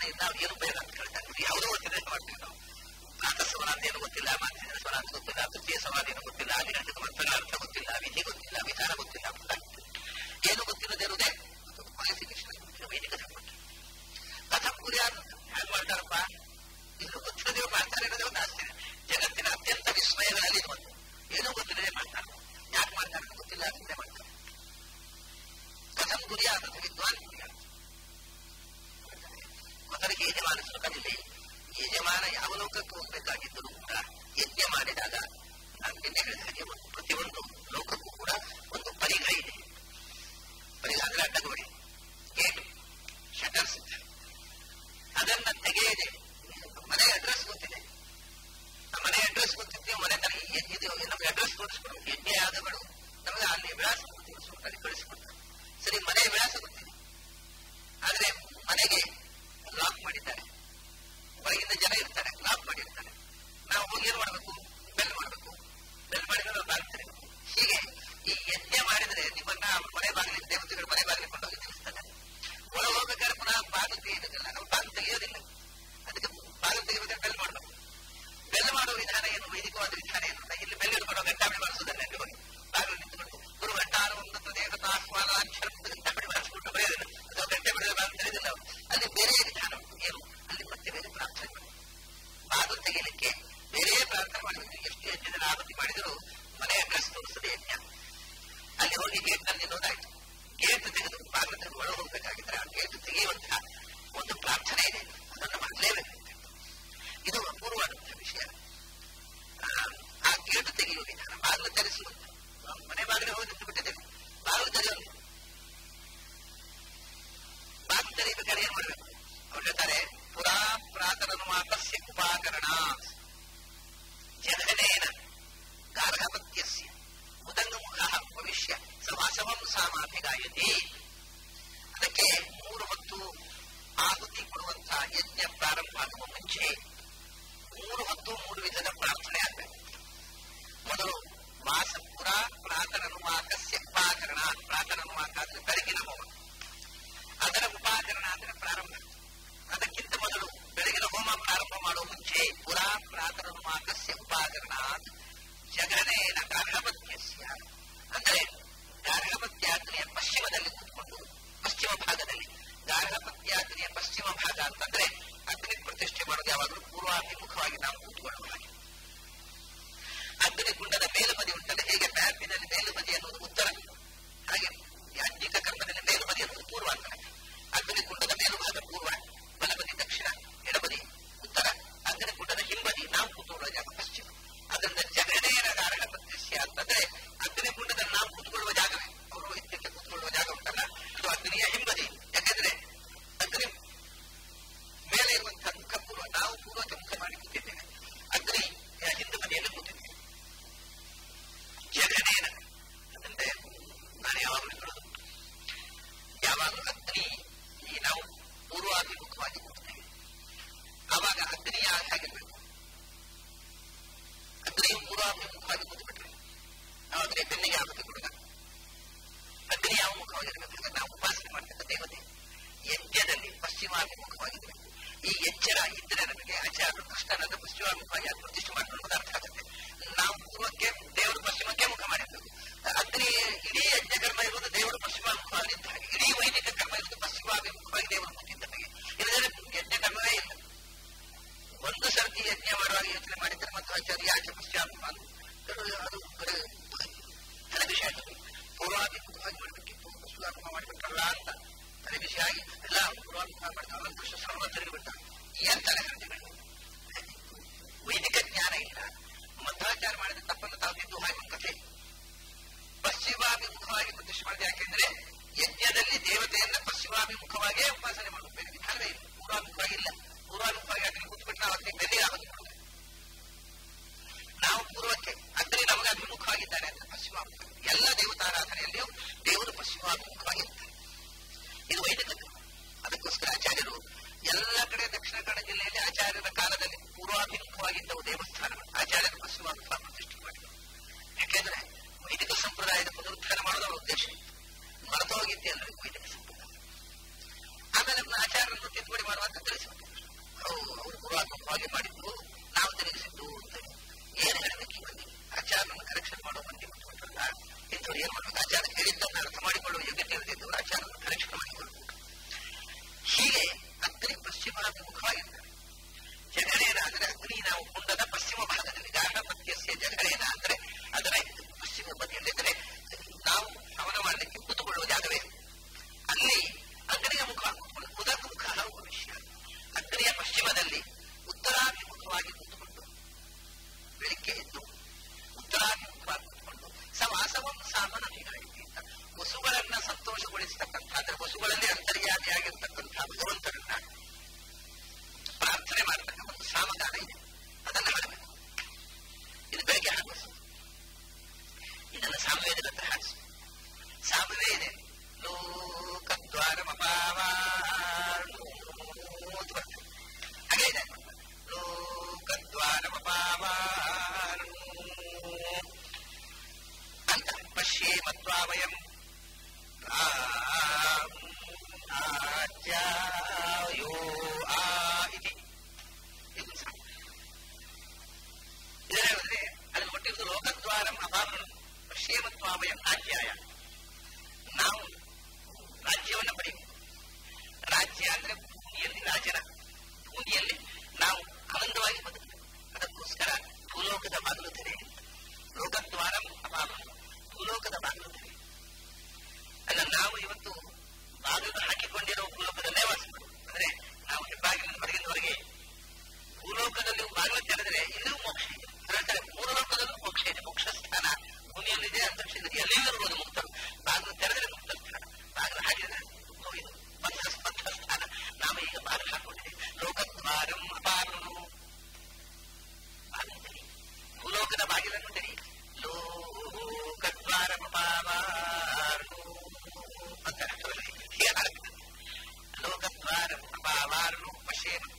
ದೃಷ್ಟಿಯಿಂದ ಏನು ಬೇಡ ಅಂತ ಹೇಳ್ತಾರೆ ಇದು ಯಾವುದೋ ಗೊತ್ತಿದೆ ಮಾಡ್ತೀವಿ ನಾವು ಪ್ರಾತ ಸಮಾನ ಅಂತ ಏನು ಗೊತ್ತಿಲ್ಲ ಮಾಧ್ಯಮ ಸಮಾನ ಅಂತ ಗೊತ್ತಿಲ್ಲ ತೃತೀಯ ಸಮಾನ ಏನು ಗೊತ್ತಿಲ್ಲ ಅನಿರಂಜಕ ಮಂತ್ರಗಳ ಅರ್ಥ ಗೊತ್ತಿಲ್ಲ ವಿಧಿ ಗೊತ್ತಿಲ್ಲ ವಿಧಾನ ಗೊತ್ತಿಲ್ಲ ಏನು ಗೊತ್ತಿಲ್ಲದಿರುವುದೇ ಕ್ವಾಲಿಫಿಕೇಶನ್ ವೈದಿಕ ಧರ್ಮಕ್ಕೆ ಕಥಂ ಗುರಿಯಾದ ಹ್ಯಾಂಗ್ ಮಾಡ್ತಾರಪ್ಪ ಇನ್ನು ಗೊತ್ತಿಲ್ಲದೆ ಮಾಡ್ತಾರೆ ಅನ್ನೋದೇ ಒಂದು ಆಶ್ಚರ್ಯ ಜಗತ್ತಿನ ಅತ್ಯಂತ ವಿಸ್ಮಯಗಳಲ್ಲಿ ಇದು ಒಂದು ಏನೂ ಗೊತ್ತಿಲ್ಲದೆ ಮಾಡ್ತಾರೆ ಯಾಕೆ ಮಾಡ್ತಾರೆ ಅಂತ ಗೊತ್ತಿಲ್ಲ ಅದನ್ನೇ ಮಾಡ್ತಾರೆ ಕಥಂ ಗುರಿಯಾದ ವಿದ್ವಾನ್ ಗುರಿಯಾದ ಮೊದಲಿಗೆ ಯಜಮಾನ ಸುಖದಲ್ಲಿ ಯಜಮಾನ ಯಾವ ಲೋಕಕ್ಕೆ ಹೋಗಬೇಕಾಗಿದ್ದರೂ ಕೂಡ ಯಜ್ಞ ಮಾಡಿದಾಗ ನಾನು ನಿನ್ನೆ ಹೇಳಿದ ಹಾಗೆ ಒಂದು ಪ್ರತಿಯೊಂದು ಲೋಕಕ್ಕೂ ಕೂಡ ಒಂದು ಪರಿಘ ಇದೆ ಪರಿಘ ಅಂದ್ರೆ ಅಡ್ಡಗೋಡೆ ಗೇಟ್ ಶಟರ್ಸ್ ಅದನ್ನ ತೆಗೆಯದೆ ಮನೆ ಅಡ್ರೆಸ್ ಗೊತ್ತಿದೆ ಆ ಮನೆ ಅಡ್ರೆಸ್ ಗೊತ್ತಿದೆ ಮನೆ ತರ ಇದು ನಮಗೆ ಅಡ್ರೆಸ್ ತೋರಿಸ್ಕೊಡು ಯಜ್ಞ ಯಾಗಗಳು ನಮಗೆ ಅಲ್ಲಿ ವಿಳಾಸ ತೋರಿಸ್ಬಿಟ್ಟು ಅಲ್ಲಿ ಕಳಿಸ್ಕೊಡ್ತಾರೆ ಸರಿ ಮನೆ ವಿಳಾಸ ಗೊತ್ತಿದೆ ಆದ್ರೆ ಮನೆಗೆ ಲಾಕ್ ಮಾಡಿದ್ದಾರೆ ಹೊರಗಿಂದ ಜನ ಇರ್ತಾರೆ ಲಾಕ್ ಮಾಡಿರ್ತಾರೆ ನಾವು ಹೋಗಿ ಏನ್ ಮಾಡಬೇಕು ಬೆಲ್ ಮಾಡಬೇಕು ಬೆಲ್ ಮಾಡಿದ್ರೆ ನಾವು ಬಾಗಿಲು ತೆರೆಯಬೇಕು ಹೀಗೆ ಈ ಯಜ್ಞ ಮಾಡಿದ್ರೆ ನಿಮ್ಮನ್ನ ಮನೆ ಬಾಗಿಲಿಗೆ ದೇವತೆಗಳ ಮನೆ ಬಾಗಿಲಿಗೆ ಕೊಂಡೋಗಿ ತಿಳಿಸ್ತಾರೆ ಒಳ ಹೋಗ್ಬೇಕಾದ್ರೆ ಪುನಃ ಬಾಗಿಲು ತೆಗೆಯೋದಿಲ್ಲ ನಾವು ಬಾಗಿಲು ತೆಗೆಯೋದಿಲ್ಲ ಅದಕ್ಕೆ ಬಾಗಿಲು ತೆಗಿಬೇಕಾದ್ರೆ ಬೆಲ್ ಮಾಡಬೇಕು ಬೆಲ್ ಮಾಡುವ ವಿಧಾನ ಏನು ವೈದಿಕವಾದ ವಿಧಾನ ಏನು ಇಲ್ಲಿ ಬೆಲ್ ಹಿಡ್ಕೊಂಡು ಗಂಟಾವಳಿ ಮಾಡಿಸೋದನ್ನ ಹೋಗಿ ಬಾಗಿಲು ನಿಂತುಕೊಂಡು ಗುರು ಗಂಟಾರು ಒಂದು ದೇವತ ಆಹ್ವಾನ ಅಕ್ಷರ ಗಂಟಾವಳಿ ಮಾಡಿಸ್ಬಿಟ್ಟು ಬರೆಯೋದಿಲ್ಲ ಅಥವಾ ಗಂಟೆ ಬಿಡೋದು ಬಾಗಿಲು ತೆರೆಯೋದಿಲ್ಲ ಅಲ್ಲಿ ಬೇರೆ ವಿಧಾನ ಏನು ಅಲ್ಲಿ ಮತ್ತೆ ಬೇರೆ ಪ್ರಾರ್ಥನೆ ಮಾಡಿ ಬಾಗಿಲು ತೆಗಿಲಿಕ್ಕೆ ಬೇರೆ ಪ್ರಾರ್ಥನೆ ಮಾಡಬೇಕು ಎಷ್ಟು ಹೆಚ್ಚು ಜನ ಆವೃತ್ತಿ ಮಾಡಿದರೂ ಮನೆ ಅಡ್ರೆಸ್ ತೋರಿಸದೆ ಯಜ್ಞ ಅಲ್ಲಿ ಹೋಗಿ ಗೇಟ್ ನಲ್ಲಿ ನಿಲ್ಲೋದಾಯ್ತು ಗೇಟ್ ತೆಗೆದು ಬಾಗಿಲು ತೆಗೆದು ಒಳ ಹೋಗ್ಬೇಕಾಗಿದ್ರೆ ಆ ಗೇಟ್ ತೆಗೆಯುವಂತಹ ಒಂದು ಪ್ರಾರ್ಥನೆ ಇದೆ ಅದನ್ನು ಮಾಡಲೇಬೇಕು ಇದು ಅಪೂರ್ವವಾದಂತಹ ವಿಷಯ ಆ ಗೇಟ್ ತೆಗೆಯುವ ವಿಧಾನ ಬಾಗಿಲು ತೆರೆಸುವಂತ ಮನೆ ಬಾಗಿಲು ಹೋಗಿ ನಿಂತು ಬಿಟ್ಟಿದ್ದೇವೆ ಬಾಗಿಲು ತೆರೆಯೋದು ಬಾಗಿಲು ತೆರೆಯಬೇಕಾದ್ರೆ ಏನ್ ಮಾಡಬೇಕು ಅವ್ರು ಹೇಳ್ತಾರೆ ಪುರಾ ಪ್ರಾತರನುಮಾತಸ್ಯ ಉಪಾಕರಣ ಜನಗಣೇನ ಗಾರ್ಹಪತ್ಯಸ್ಯ ಉದಂಗಮುಖ ಭವಿಷ್ಯ ಸಮಾಸವಂ ಸಾಮಾಭಿಗಾಯತಿ ಅದಕ್ಕೆ ಮೂರು ಹೊತ್ತು ಆಹುತಿ ಕೊಡುವಂತಹ ಯಜ್ಞ ಪ್ರಾರಂಭ ಆಗುವ ಮುಂಚೆ ಮೂರು ಹೊತ್ತು ಮೂರು ವಿಧದ ಪ್ರಾರ್ಥನೆ ಆಗಬೇಕು ಮೊದಲು ವಾಸಪುರ ಪ್ರಾತರನುವಾಕಸ್ಯ ಉಪಾಕರಣ ಪ್ರಾತರನುವಾಕ ಅಂದ್ರೆ ಬೆಳಗಿನ ಹೋಮ ಅದರ ಉಪಾಕರಣ ಅಂದ್ರೆ ಪ್ರಾರಂಭ ಅದಕ್ಕಿಂತ ಮೊದಲು ಬೆಳಗಿನ ಹೋಮ ಪ್ರಾರಂಭ ಮಾಡುವ ಮುಂಚೆ ಪುರಾ ಪ್ರಾತರನುವಾಕಸ್ಯ ಉಪಾಕರಣ ಜಗನೇನ ಗಾರ್ಹಪತ್ಯಸ್ಯ ಅಂದ್ರೆ ಗಾರ್ಹಪತ್ಯಾಗ್ನಿಯ ಪಶ್ಚಿಮದಲ್ಲಿ ಕೂತ್ಕೊಂಡು ಪಶ್ಚಿಮ ಭಾಗದಲ್ಲಿ ಗಾರ್ಹಪತ್ಯಾಗ್ನಿಯ ಪಶ್ಚಿಮ ಭಾಗ ಅಂತಂದ್ರೆ ಅಗ್ನಿ ಪ್ರತಿಷ್ಠೆ ಮಾಡೋದು ಯಾವಾಗಲೂ ಪೂರ್ವಾಭಿಮುಖವಾಗಿ ನಾವು ಕೂತ್ಕೊಳ್ಳುವ ಹಾಗೆ ಅಗ್ನಿಕುಂಡದ ಮೇಲುಬದಿ ಉಂಟಲ್ಲ ಹೇಗೆ ಮ್ಯಾಪಿನಲ್ಲಿ ಮೇಲುಬದಿ ಅನ್ನೋದು ಉತ್ತರ ಹಾಗೆ ಯಾಜ್ಞಿಕ ಕರ್ಮದಲ್ಲಿ ಮೇಲುಬದಿ ಅನ್ನೋದು ಪೂರ್ವ ಅಂತಾರೆ ಅಗ್ನಿಕುಂಡದ ಮೇಲುಭಾಗ ಪೂರ್ವ ಬಲಬದಿ ದಕ್ಷಿಣ ಎಡಬದಿ ಉತ್ತರ ಅಗ್ನಿಕುಂಡದ ಹಿಂಬದಿ ನಾವು ಕೂತ್ಕೊಳ್ಳುವ ಜಾಗ ಪಶ್ಚಿಮ ಅದರಿಂದ ಜಗಡೇನ ಕಾರಣ ಪ್ರತ್ಯಸ್ಯ ಅಂತಂದ್ರೆ ಅಗ್ನಿಕುಂಡದಲ್ಲಿ ನಾವು ಕೂತ್ಕೊಳ್ಳುವ ಜಾಗವೇ ಪೌರೋಹಿತ್ಯಕ್ಕೆ ಕೂತ್ಕೊಳ್ಳುವ ಜಾಗ ಉಂಟಲ್ಲ ಅದು ಅಗ್ನಿಯ ಹಿಂಬದಿ ಯಾಕಂದ್ರೆ ಅಗ್ನಿ ಮೇಲೆ ಇರುವಂತಹ ಮುಖ ಪೂರ್ವ ನಾವು ಪೂರ್ವಕ್ಕೆ ಮುಖ ಮಾಡಿ ಕೂತಿದ್ದೇವೆ ಅಗ್ನಿ ಹಿಂದೆ ಬದಿಯಲ್ಲಿ ಕೂತಿದ್ದೇವೆ ಜಗನೇನ ಅಂದ್ರೆ ನಾನು ಯಾವಾಗಲೂ ಹೇಳೋದು ಯಾವಾಗಲೂ ಅಗ್ನಿ ಈ ನಾವು ಪೂರ್ವಾಭಿಮುಖವಾಗಿ ಕೂಡ್ತೇವೆ ಆವಾಗ ಅಗ್ನಿ ಹೇಗಿರ್ಬೇಕು ಅಗ್ನಿ ಪೂರ್ವಾಭಿಮುಖವಾಗಿ ಕೂತ್ಬಿಟ್ರೆ ನಾವು ಅಗ್ನಿ ಬೆನ್ನಿಗೆ ಆಗುತ್ತೆ ಕೊಡುಗ ಅಗ್ನಿ ಯಾವ ಮುಖವಾಗಿರ್ಬೇಕು ನಾವು ಉಪಾಸನೆ ಮಾಡ್ತಕ್ಕ ದೇವತೆ ಯಜ್ಞದಲ್ಲಿ ಪಶ್ಚಿಮಾಭಿಮುಖವಾಗಿರ್ಬೇಕು ಈ ಎಚ್ಚರ ಇದ್ರೆ ನಮಗೆ ಆಚಾರ್ಯರು ಕೃಷ್ಣನನ್ನು ಪಶ್ಚಿಮಾಭಿಮುಖವಾಗಿ ಅದು ಪ್ರತಿಷ್ಠೆ ಮಾಡಿಕೊಳ್ಳೋದು ಅರ್ಥ ಆಗುತ್ತೆ ನಾವು ಪೂರ್ವಕ್ಕೆ ದೇವರು ಪಶ್ಚಿಮಕ್ಕೆ ಮುಖ ಮಾಡಿರ್ಬೇಕು ಅಗ್ನಿ ಇಡೀ ಯಜ್ಞ ಕರ್ಮ ಇರುವುದು ದೇವರು ಪಶ್ಚಿಮಾಭಿಮುಖವಾಗಿದ್ದ ಹಾಗೆ ಇಡೀ ವೈದಿಕ ಕರ್ಮ ಇರುವುದು ಪಶ್ಚಿಮಾಭಿಮುಖವಾಗಿ ದೇವರು ಕೂತಿದ್ದ ಹಾಗೆ ಇಲ್ಲದ್ರೆ ಯಜ್ಞ ಕರ್ಮವೇ ಇಲ್ಲ ಒಂದು ಸರ್ತಿ ಯಜ್ಞ ಮಾಡುವಾಗ ಯೋಚನೆ ಮಾಡಿದ್ರೆ ಮತ್ತು ಆಚಾರ್ಯ ಯಾಕೆ ಪಶ್ಚಿಮಾಭಿಮುಖ ಅದು ತಲೆ ವಿಷಯ ಆಗಿದೆ ಪೂರ್ವಾಭಿಮುಖವಾಗಿ ಮಾಡಬೇಕಿತ್ತು ಪಶ್ಚಿಮಾಭಿಮುಖ ಮಾಡಿಬಿಟ್ರಲ್ಲ ಅಂತ ತಲೆ ವಿಷಯ ಆಗಿ ಎಲ್ಲ ಪೂರ್ವಾಭಿಮುಖ ಮಾಡ್ತಾರೆ ಕೃಷ್ಣ ಸರ್ವ ತಿರುಗಿ ಬಿಡ್ತಾರೆ ಎಂತಾರೆ ಹರಟೆಗಳು ವೈದಿಕ ಜ್ಞಾನ ಇಲ್ಲ ಮಧ್ವಾಚಾರ ಮಾಡಿದ ತಪ್ಪನ್ನು ತಾವು ತಿದ್ದು ಹಾಕುವ ಕಥೆ ಪಶ್ಚಿಮಾಭಿಮುಖವಾಗಿ ಪ್ರತಿಷ್ಠೆ ಮಾಡಿದೆ ಯಾಕೆಂದ್ರೆ ಯಜ್ಞದಲ್ಲಿ ದೇವತೆಯನ್ನ ಪಶ್ಚಿಮಾಭಿಮುಖವಾಗಿಯೇ ಉಪಾಸನೆ ಮಾಡುವ ಬೇರೆ ವಿಧಾನವೇ ಇಲ್ಲ ಪೂರ್ವಾಭಿಮುಖವಾಗಿ ಇಲ್ಲ ಪೂರ್ವಾಭಿಮುಖವಾಗಿ ಅಗ್ನಿ ಕೂತ್ಬಿಟ್ಟು ನಾವು ಅಗ್ನಿ ಬೆಲೆ ಆಗೋದು ನಾವು ಪೂರ್ವಕ್ಕೆ ಅಗ್ನಿ ನಮಗೆ ಅಭಿಮುಖವಾಗಿದ್ದಾರೆ ಅಂತ ಪಶ್ಚಿಮಾಭಿಮುಖ ಎಲ್ಲ ದೇವತಾರಾಧನೆಯಲ್ಲಿಯೂ ದೇವರು ಪಶ್ಚಿಮಾಭಿಮುಖವಾಗಿರ್ತಾರೆ ಇದು ವೈದಿಕ ಅದಕ್ಕೋಸ್ಕರ ಆಚಾರ್ಯರು ಎಲ್ಲ ಕಡೆ ದಕ್ಷಿಣ ಕನ್ನಡ ಜಿಲ್ಲೆಯಲ್ಲಿ ಆಚಾರ್ಯರ ಕಾಲದಲ್ಲಿ ಪೂರ್ವಾಭಿಮುಖವಾಗಿದ್ದವು ದೇವಸ್ಥಾನಗಳು ಆಚಾರ್ಯರು ಪಶ್ಚಿಮಾಭಿಮುಖ ಪ್ರತಿಷ್ಠೆ ಮಾಡಿದರು ಯಾಕೆಂದ್ರೆ ವೈದಿಕ ಸಂಪ್ರದಾಯದ ಪುನರುತ್ಥಾನ ಮಾಡೋದು ಅವರ ಉದ್ದೇಶ ಮರೆತು ಹೋಗಿದ್ದೆ ಎಲ್ಲರಿಗೂ ವೈದಿಕ ಸಂಪ್ರದಾಯ ಆಮೇಲೆ ಆಚಾರ್ಯರನ್ನು ತಿದ್ದುಪಡಿ ಮಾಡುವಂತ ತಿಳಿಸುತ್ತೆ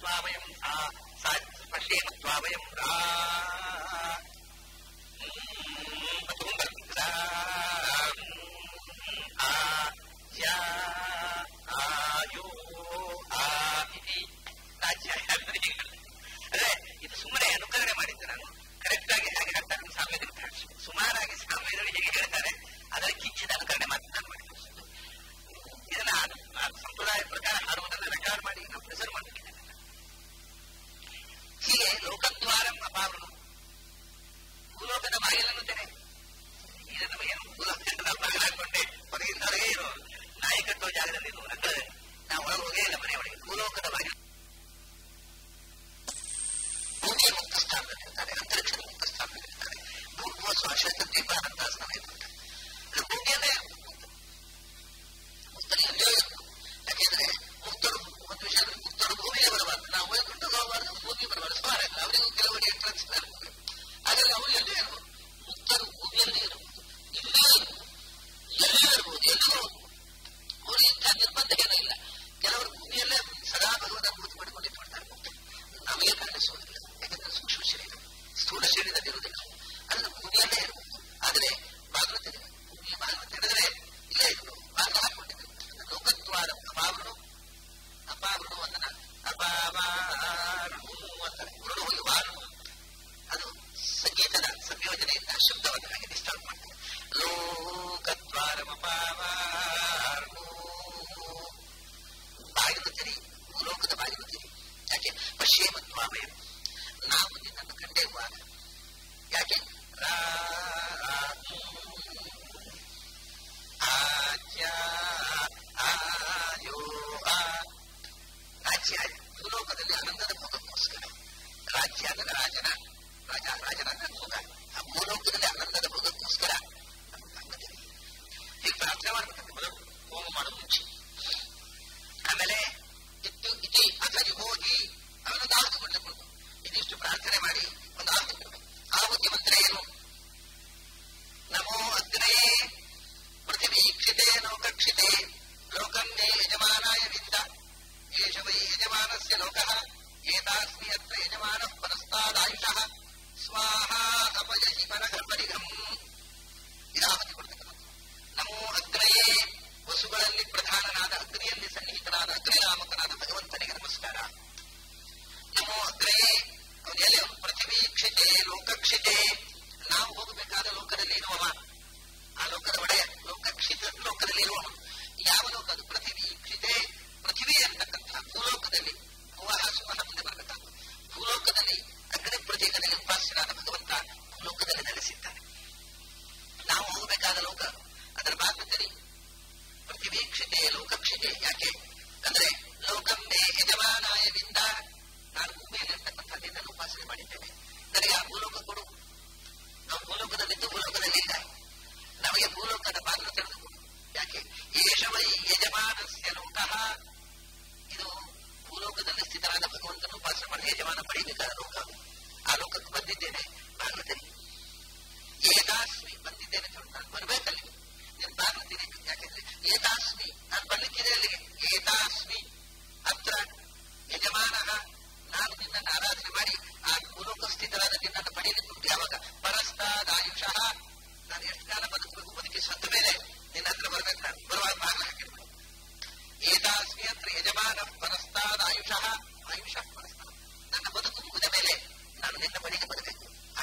ತ್ವಾವಯಂ ಸಾ ಸಾ ಪಶ್ಯೇಮ ತ್ವಾವಯಂ ರಾ ಆ ಯಾ ಆಯೋ ಆ ಇತಿ ರಾಜ್ಯ ಅಂದ್ರೆ ಇದು ಸುಮ್ಮನೆ ಅನುಕರಣೆ ಮಾಡಿದ್ದೆ ನಾನು ಕರೆಕ್ಟ್ ಆಗಿ ಹೇಗೆ ಹೇಳ್ತಾರೆ ಅಂತ ಸಾಮ್ಯದಲ್ಲಿ ಕಾಣಿಸು ಸುಮಾರಾಗಿ ಸಾಮ್ಯದಲ್ಲಿ ಹೇಗೆ ಹೇಳ್ತಾರೆ ಅದರ ಕಿಂಚಿದ ಅನುಕರಣೆ ಮಾತ್ರ ನಾನು ಮಾಡಿ ತೋರಿಸಿದ್ದು ಇದನ್ನ ಸಂಪ್ರದಾಯ ಪ್ರಕಾರ ಹಾಡುವುದನ್ನ ರೆಕಾರ್ಡ್ ಮಾಡಿ ನಾವು ಪ್ರಿಸರ್ವ್ ಮಾಡಬೇಕಿದೆ ಹೀಗೆ ಲೋಕದ್ವಾರಂ ಅಪಾವೃನು ಭೂಲೋಕದ ಬಾಗಿಲನ್ನು ತೆರೆ ಈಗ ನಮಗೇನು ಭೂಲೋಕದ ಬಾಗಿಲು ಹಾಕೊಂಡೆ ಹೊರಗಿಂದ ಹೊರಗೆ ಇರೋ ನಾಯಕತ್ವ ಜಾಗದಲ್ಲಿ ಇರುವ ನಾವು ಒಳಗೆ ಹೋಗೇ ಇಲ್ಲ ಮನೆ ಒಳಗೆ ಭೂಲೋಕದ ಬಾಗಿಲು ಭೂಮಿಯ ಮುಕ್ತ ಸ್ಥಾನದಲ್ಲಿರ್ತಾರೆ ಅಂತರಿಕ್ಷದ ಮುಕ್ತ ಸ್ಥಾನದಲ್ಲಿರ್ತಾರೆ ಭೂಮಿಯ ಶ್ವಾಸ ದೀಪ ಅಂತ ಸಮಯದಲ್ಲಿ ಭೂಮಿಯಲ್ಲೇ ಮುಕ್ತರಿಯಲ್ಲೇ ಯಾಕೆಂದ್ರೆ ಮುಕ್ತರು ಒಂದು ವಿಷಯ ಮುಕ್ತರು ಭೂಮಿಗೆ ಬರಬಾರ್ದು ನಾವು ಹೋಗ್ಕೊಂಡು ಹೋಗಬಾರ್ದು ಭೂಮಿ ಬರಬಾರ್ದು ಸ್ವಾರ ಅವರಿಗೂ ಕೆಲವರಿಗೆ ಎಂಟ್ರೆನ್ಸ್ ಇರ್ತದೆ ಹಾಗಾಗಿ ಅವರು ಎಲ್ಲಿ ಇರಬಹುದು ಮುಕ್ತರು ಭೂಮಿಯಲ್ಲಿ ಇರಬಹುದು ಇಲ್ಲೇ ಇರಬಹುದು ಎಲ್ಲಿ ಇರಬಹುದು ಎಲ್ಲಿಗೂ ಅವರು ಇಂಥ ನಿರ್ಬಂಧ ಏನೂ ಇಲ್ಲ ಕೆಲವರು ಭೂಮಿಯಲ್ಲೇ ಸದಾ ಭಗವಂತ ಅನುಭೂತಿ ಮಾಡಿಕೊಂಡಿಟ್ಟು ಬಿಡ್ತಾರೆ ನಮಗೆ ಕಾಣಿಸುವುದಿಲ್ಲ ಯಾಕಂದ್ರೆ ಸೂಕ್ಷ್ಮ ಶರೀರ ಸ್ಥೂಲ ಶರೀರದಲ್ಲಿರುವುದಿಲ್ಲ ಅದನ್ನು ಭೂಮಿಯಲ್ಲೇ ಇರಬಹುದು ಆದರೆ ಬಾಗಿಲು ತೆರೆದ ಭೂಮಿಯ ಬಾಗಿಲು ತೆರೆದರೆ ಇಲ್ಲೇ ಇರಬಹುದು ಬಾಗಿಲು ಹಾಕೊಂಡಿದೆ ಲೋಕದ್ವಾರ ಅಪಾವೃಣು ಅಪಾವೃಣು ಅಂದನ ಅಪಾವಾರಣು ಅಂತಾರೆ ವೃಣು ಹೋಗಿ ವಾರಣು ಅದು ಸಂಗೀತದ ಸಂಯೋಜನೆಯಿಂದ ಶಬ್ದವನ್ನು ಹಾಗೆ ಡಿಸ್ಟರ್ಬ್ ಮಾಡ್ತಾರೆ ಲೋಕದ್ವಾರಮಪಾವಾರಣು ಬಾಗಿಲು ತೆರಿ ಭೂಲೋಕದ ಬಾಗಿಲು ತೆರಿ ಯಾಕೆ ಪಶ್ಯೇಮತ್ವಾಮಯ ನಾವು ನಿನ್ನನ್ನು ಕಂಡಿರುವಾಗ ಯಾಕೆ ಆಜ್ಯ ಆಯೋ ರಾಜ್ಯ ಭೂಲೋಕದಲ್ಲಿ ಆನಂದದ ಭೋಗಕ್ಕೋಸ್ಕರ ರಾಜ್ಯ ಅಂದರೆ ರಾಜನ ರಾಜ ರಾಜನ ಭೋಗ ಆ ಭೂಲೋಕದಲ್ಲಿ ಆನಂದದ ಭೋಗಕ್ಕೋಸ್ಕರ ಹೀಗೆ ಪ್ರಾರ್ಥನೆ ಮಾಡಬೇಕಂತ ಮೊದಲು ಹೋಮ ಮಾಡೋ ಮುಂಚೆ ಆಮೇಲೆ ಇತ್ತು ಇತಿ ಅಥರಿ ಹೋಗಿ ಅವನೊಂದು ಆಹುತಿ ಕೊಡಬೇಕು ಇದಿಷ್ಟು ಪ್ರಾರ್ಥನೆ ಮಾಡಿ ಒಂದು ಆಹುತಿ ಕೊಡಬೇಕು ಆಹುತಿ ಮಂತ್ರ ಏನು ನಮೋ ಅಗ್ನಯೇ ಪೃಥಿವೀಕ್ಷಿತೆ ಲೋಕಕ್ಷಿತೆ ಲೋಕಂ ಮೇ ಯಜಮಾನಾಯ ವಿಂದ ಏಷ ವೈ ಯಜಮಾನಸ್ಯ ಲೋಕಃ ಏತಾಸ್ಮಿ ಅತ್ರ ಯಜಮಾನಃ ಪರಸ್ತಾದಾಯುಷಃ ಸ್ವಾಹಾ ಅಪಯಹಿ ಪರಃ ಪರಿಗಂ ಇದಾಹುತಿ ಕೊಡ್ತಕ್ಕಂಥದ್ದು ನಮೋ ಅಗ್ನಯೇ ವಸುಗಳಲ್ಲಿ ಪ್ರಧಾನನಾದ ಅಗ್ನಿಯಲ್ಲಿ ಸನ್ನಿಹಿತನಾದ ಅಗ್ನಿನಾಮಕನಾದ ಭಗವಂತನಿಗೆ ನಮಸ್ಕಾರ ನಮೋ ಅಗ್ರಯೇ ಅವನೆಲ್ಲ ಪೃಥಿವೀಕ್ಷಿತೆ ಲೋಕಕ್ಷಿತೆ ನಾವು ಹೋಗಬೇಕಾದ ಲೋಕದಲ್ಲಿ ಇರುವವ ಆ ಲೋಕದ ಒಡೆಯ ಲೋಕಕ್ಷಿತ ಲೋಕದಲ್ಲಿ ಇರುವವ ಯಾವ ಲೋಕ ಅದು ಪೃಥಿವೀಕ್ಷಿತೆ ಪೃಥಿವಿ ಅಂತಕ್ಕಂಥ ಭೂಲೋಕದಲ್ಲಿ ಭುವಃ ಸುವಹ ಮುಂದೆ ಬರಬೇಕಾದ ಭೂಲೋಕದಲ್ಲಿ ಅಗ್ನಿ ಪ್ರತೀಕದಲ್ಲಿ ಉಪಾಸ್ಯನಾದ ಭಗವಂತ ಭೂಲೋಕದಲ್ಲಿ ನೆಲೆಸಿದ್ದಾನೆ ನಾವು ಹೋಗಬೇಕಾದ ಲೋಕ ಅದರ ಬಾಧ್ಯತೆ ಪ್ರತಿವೀಕ್ಷಿತೆ ಲೋಕಕ್ಷಿತೆ ಯಾಕೆ ಅಂದ್ರೆ ಲೋಕಂಬೆ ಯಜಮಾನಾಯವಿಂದ ನಾನು ಭೂಮಿಯಲ್ಲಿ ಇರ್ತಕ್ಕಂಥ ನಿನ್ನನ್ನು ಉಪಾಸನೆ ಮಾಡಿದ್ದೇನೆ ನನಗೆ ಆ ಭೂಲೋಕ ಕೊಡು ನಾವು ಭೂಲೋಕದಲ್ಲಿದ್ದು ಭೂಲೋಕದಲ್ಲಿ ಇಲ್ಲ ನಮಗೆ ಭೂಲೋಕದ ಬಾಗಿಲು ತೆರೆದುಕೊಡು ಯಾಕೆ ಏಷವೈ ಯಜಮಾನಸ್ಯ ಲೋಕಃ ಇದು ಭೂಲೋಕದಲ್ಲಿ ಸ್ಥಿತರಾದ ಭಗವಂತನ ಉಪಾಸನೆ ಮಾಡಿ ಯಜಮಾನ ಪಡೆಯಬೇಕಾದ ಲೋಕ ಆ ಲೋಕಕ್ಕೆ ಬಂದಿದ್ದೇನೆ ಬಾಗಿಲು ತೆರಿ ಏಕಾಸ್ಮಿ ಬಂದಿದ್ದೇನೆ ಅಂತ ಹೇಳಿ ನಾನು ಬರ್ಬೇಕಲ್ಲಿ ನೀನು ಬಾಗಿಲು ತೆರಿ ಯಾಕೆಂದ್ರೆ ಏತಾಸ್ಮಿ ನಾನು ಬರ್ಲಿಕ್ಕಿದೆ ಅಲ್ಲಿಗೆ ಏತಾಸ್ಮಿ ಹತ್ರ ಯಜಮಾನ ನಾನು ನಿನ್ನನ್ನು ಆರಾಧನೆ ಮಾಡಿ ಆ ಭೂಲೋಕ ಸ್ಥಿತರಾದ ನಿನ್ನನ್ನು ಪಡೆಯಲಿಕ್ಕೆ ಉಂಟು ಯಾವಾಗ ಪರಸ್ತಾದಾಯುಷಃ ನಾನು ಎಷ್ಟು ಕಾಲ ಬದುಕಬೇಕು ಬದುಕಿ ಸತ್ತ ಮೇಲೆ ನಿನ್ನ ಹತ್ರ ಬರ್ಬೇಕು ನಾನು ಬರುವಾಗ ಬಾಗಿಲು ಹಾಕಿರ್ಬೇಕು ಏತಾಸ್ಮಿ ಹತ್ರ ಯಜಮಾನ ಪರಸ್ತಾದಾಯುಷಃ ಆಯುಷ ಪರಸ್ತಾದ ನನ್ನ ಬದುಕು ಮುಗಿದ ಮೇಲೆ ನಾನು ನಿನ್ನ ಬಳಿಗೆ ಬರಬೇಕು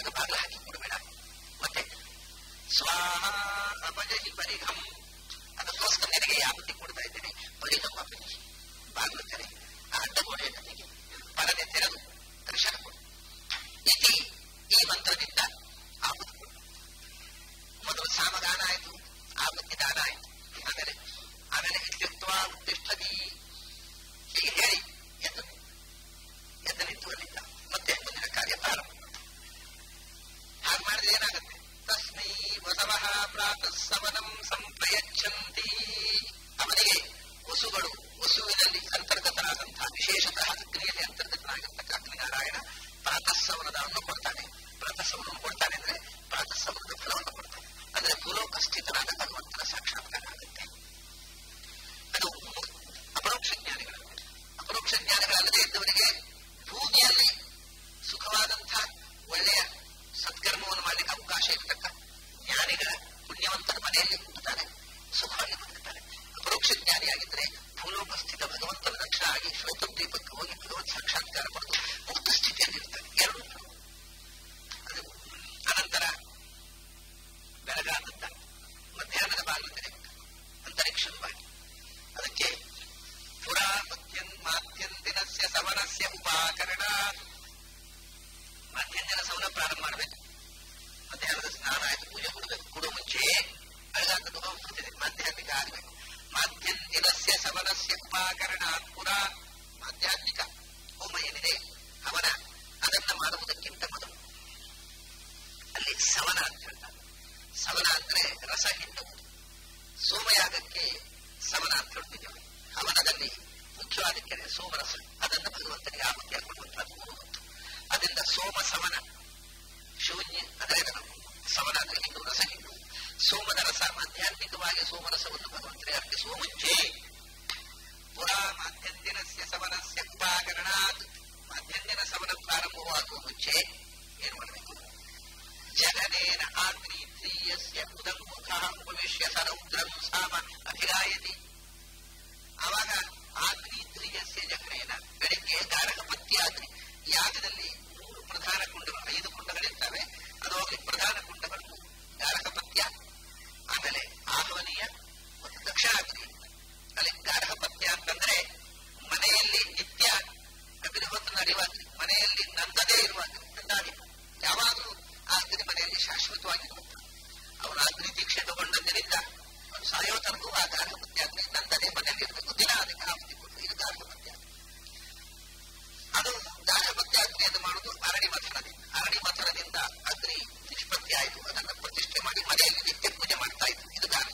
ಸಮನಸ್ಯ ಉಪಾಕರಣ ಮಧ್ಯಾಹ್ನ ಸಮನ ಪ್ರಾರಂಭ ಮಾಡಬೇಕು ಮಧ್ಯಾಹ್ನದ ಸ್ನಾನ ಆಯ್ತು ಪೂಜೆ ಕೊಡಬೇಕು ಕೊಡುವ ಮುಂಚೆ ಅಳಗಾಟದ ಹೋಗ್ಬಿಡ್ತಿದೆ ಮಧ್ಯಾಹ್ನಿಕ ಆಗಬೇಕು ಮಧ್ಯಂತಿನಸ್ಯ ಸಮನಸ್ಯ ಉಪಾಕರಣ ಪುರ ಮಾಧ್ಯಾತ್ಮಿಕ ಹೋಮ ಏನಿದೆ ಹವನ ಅದನ್ನ ಮಾಡುವುದಕ್ಕಿಂತ ಮೊದಲು ಅಲ್ಲಿ ಸವನ ಅಂತ ಹೇಳ್ತಾರೆ ಸವನ ಅಂದ್ರೆ ರಸ ಹಿಂಡುವುದು ಸೋಮಯಾಗಕ್ಕೆ ಸವನ ಅಂತ ಹೇಳ್ತಿದ್ದೇವೆ ಹವನದಲ್ಲಿ ಮುಖ್ಯವಾದ ಕೆರೆ ಸೋಮರಸ ಅದನ್ನು ಭಗವಂತನಿಗೆ ಆಹುತಿ ಹಾಕೊಳ್ಳುವಂತಹ ಮೂರು ಹೊತ್ತು ಅದರಿಂದ ಸೋಮ ಸವನ ಶೂನ್ಯ ಅಂದರೆ ಸವನ ಅಂದ್ರೆ ಹಿಂಡು ರಸ ಹಿಂಡು ಸೋಮದ ರಸ ಆಧ್ಯಾತ್ಮಿಕವಾಗಿ ಸೋಮರಸವನ್ನು ಭಗವಂತನಿಗೆ ಅರ್ಪಿಸುವ ಮುಂಚೆ ಪುರಾ ಮಾಧ್ಯಂದಿನಸ್ಯ ಸವನಸ್ಯ ಉಪಾಕರಣಾತ್ ಮಾಧ್ಯಂದಿನ ಸವನ ಪ್ರಾರಂಭವಾಗುವ ಮುಂಚೆ ಏನು ಮಾಡಬೇಕು ಜಗನೇನ ಆಗ್ನೇತ್ರೀಯಸ್ಯ ಉದಂಗುಖ ಉಪವಿಶ್ಯ ಸರೌದ್ರಂ ಸಾಮ ಅಭಿಗಾಯತಿ ಆವಾಗ ಆಗ್ನೇತ್ರೀಯಸ್ಯ ಜಗನೇನ ಬೆಳಿಗ್ಗೆ ಗಾರಕ ಪತ್ಯಾಗ್ನಿ ಯಾಗದಲ್ಲಿ ಮೂರು ಪ್ರಧಾನ ಕುಂಡಗಳು ಐದು ಕುಂಡಗಳಿರ್ತವೆ ಅದು ಹೋಗಿ ಪ್ರಧಾನ ಕುಂಡಗಳು ಗಾರಕ ಪತ್ಯ ಆಮೇಲೆ ಆಹ್ವನೀಯ ಮತ್ತು ದಕ್ಷಿಣಾಗ್ನಿ ಅಲ್ಲಿ ಗಾರಹ ಪತ್ಯ ಅಂತಂದ್ರೆ ಮನೆಯಲ್ಲಿ ನಿತ್ಯ ಅಗ್ನಿಹೋತ್ರ ನಡೆಯುವಾಗ ಮನೆಯಲ್ಲಿ ನಂದದೇ ಇರುವಾಗ ನಂದಾಗಿ ಯಾವಾಗಲೂ ಆ ಅಗ್ನಿ ಮನೆಯಲ್ಲಿ ಶಾಶ್ವತವಾಗಿ ಅವನು ಅಗ್ನಿ ದೀಕ್ಷೆ ತಗೊಂಡಂದಿನಿಂದ ಅವನು ಸಾಯೋ ತನಗೂ ಆ ಗಾರ್ಹ ಪತ್ಯಾಗ್ನಿ ನಂದದೇ ಮನೆಯಲ್ಲಿ ಇರಬೇಕು ದಿನ ಅದಕ್ಕೆ ಆಹುತಿ ಕೊಟ್ಟು ಇದು ಗಾರ್ಹ ಪತ್ಯ ಅದು ಗಾರ್ಹ ಪತ್ಯಾಗ್ನಿಯನ್ನು ಮಾಡುವುದು ಅರಳಿ ಮಥನದಿಂದ ಅರಳಿ ಮಥನದಿಂದ ಅಗ್ನಿ ನಿಷ್ಪತ್ತಿ ಆಯಿತು ಅದನ್ನು ಪ್ರತಿಷ್ಠೆ ಮಾಡಿ ಮನೆಯಲ್ಲಿ ನಿತ್ಯ ಪೂಜೆ ಮಾಡ್ತಾ ಇದ್ರು ಇದು ಗಾರ್ಹ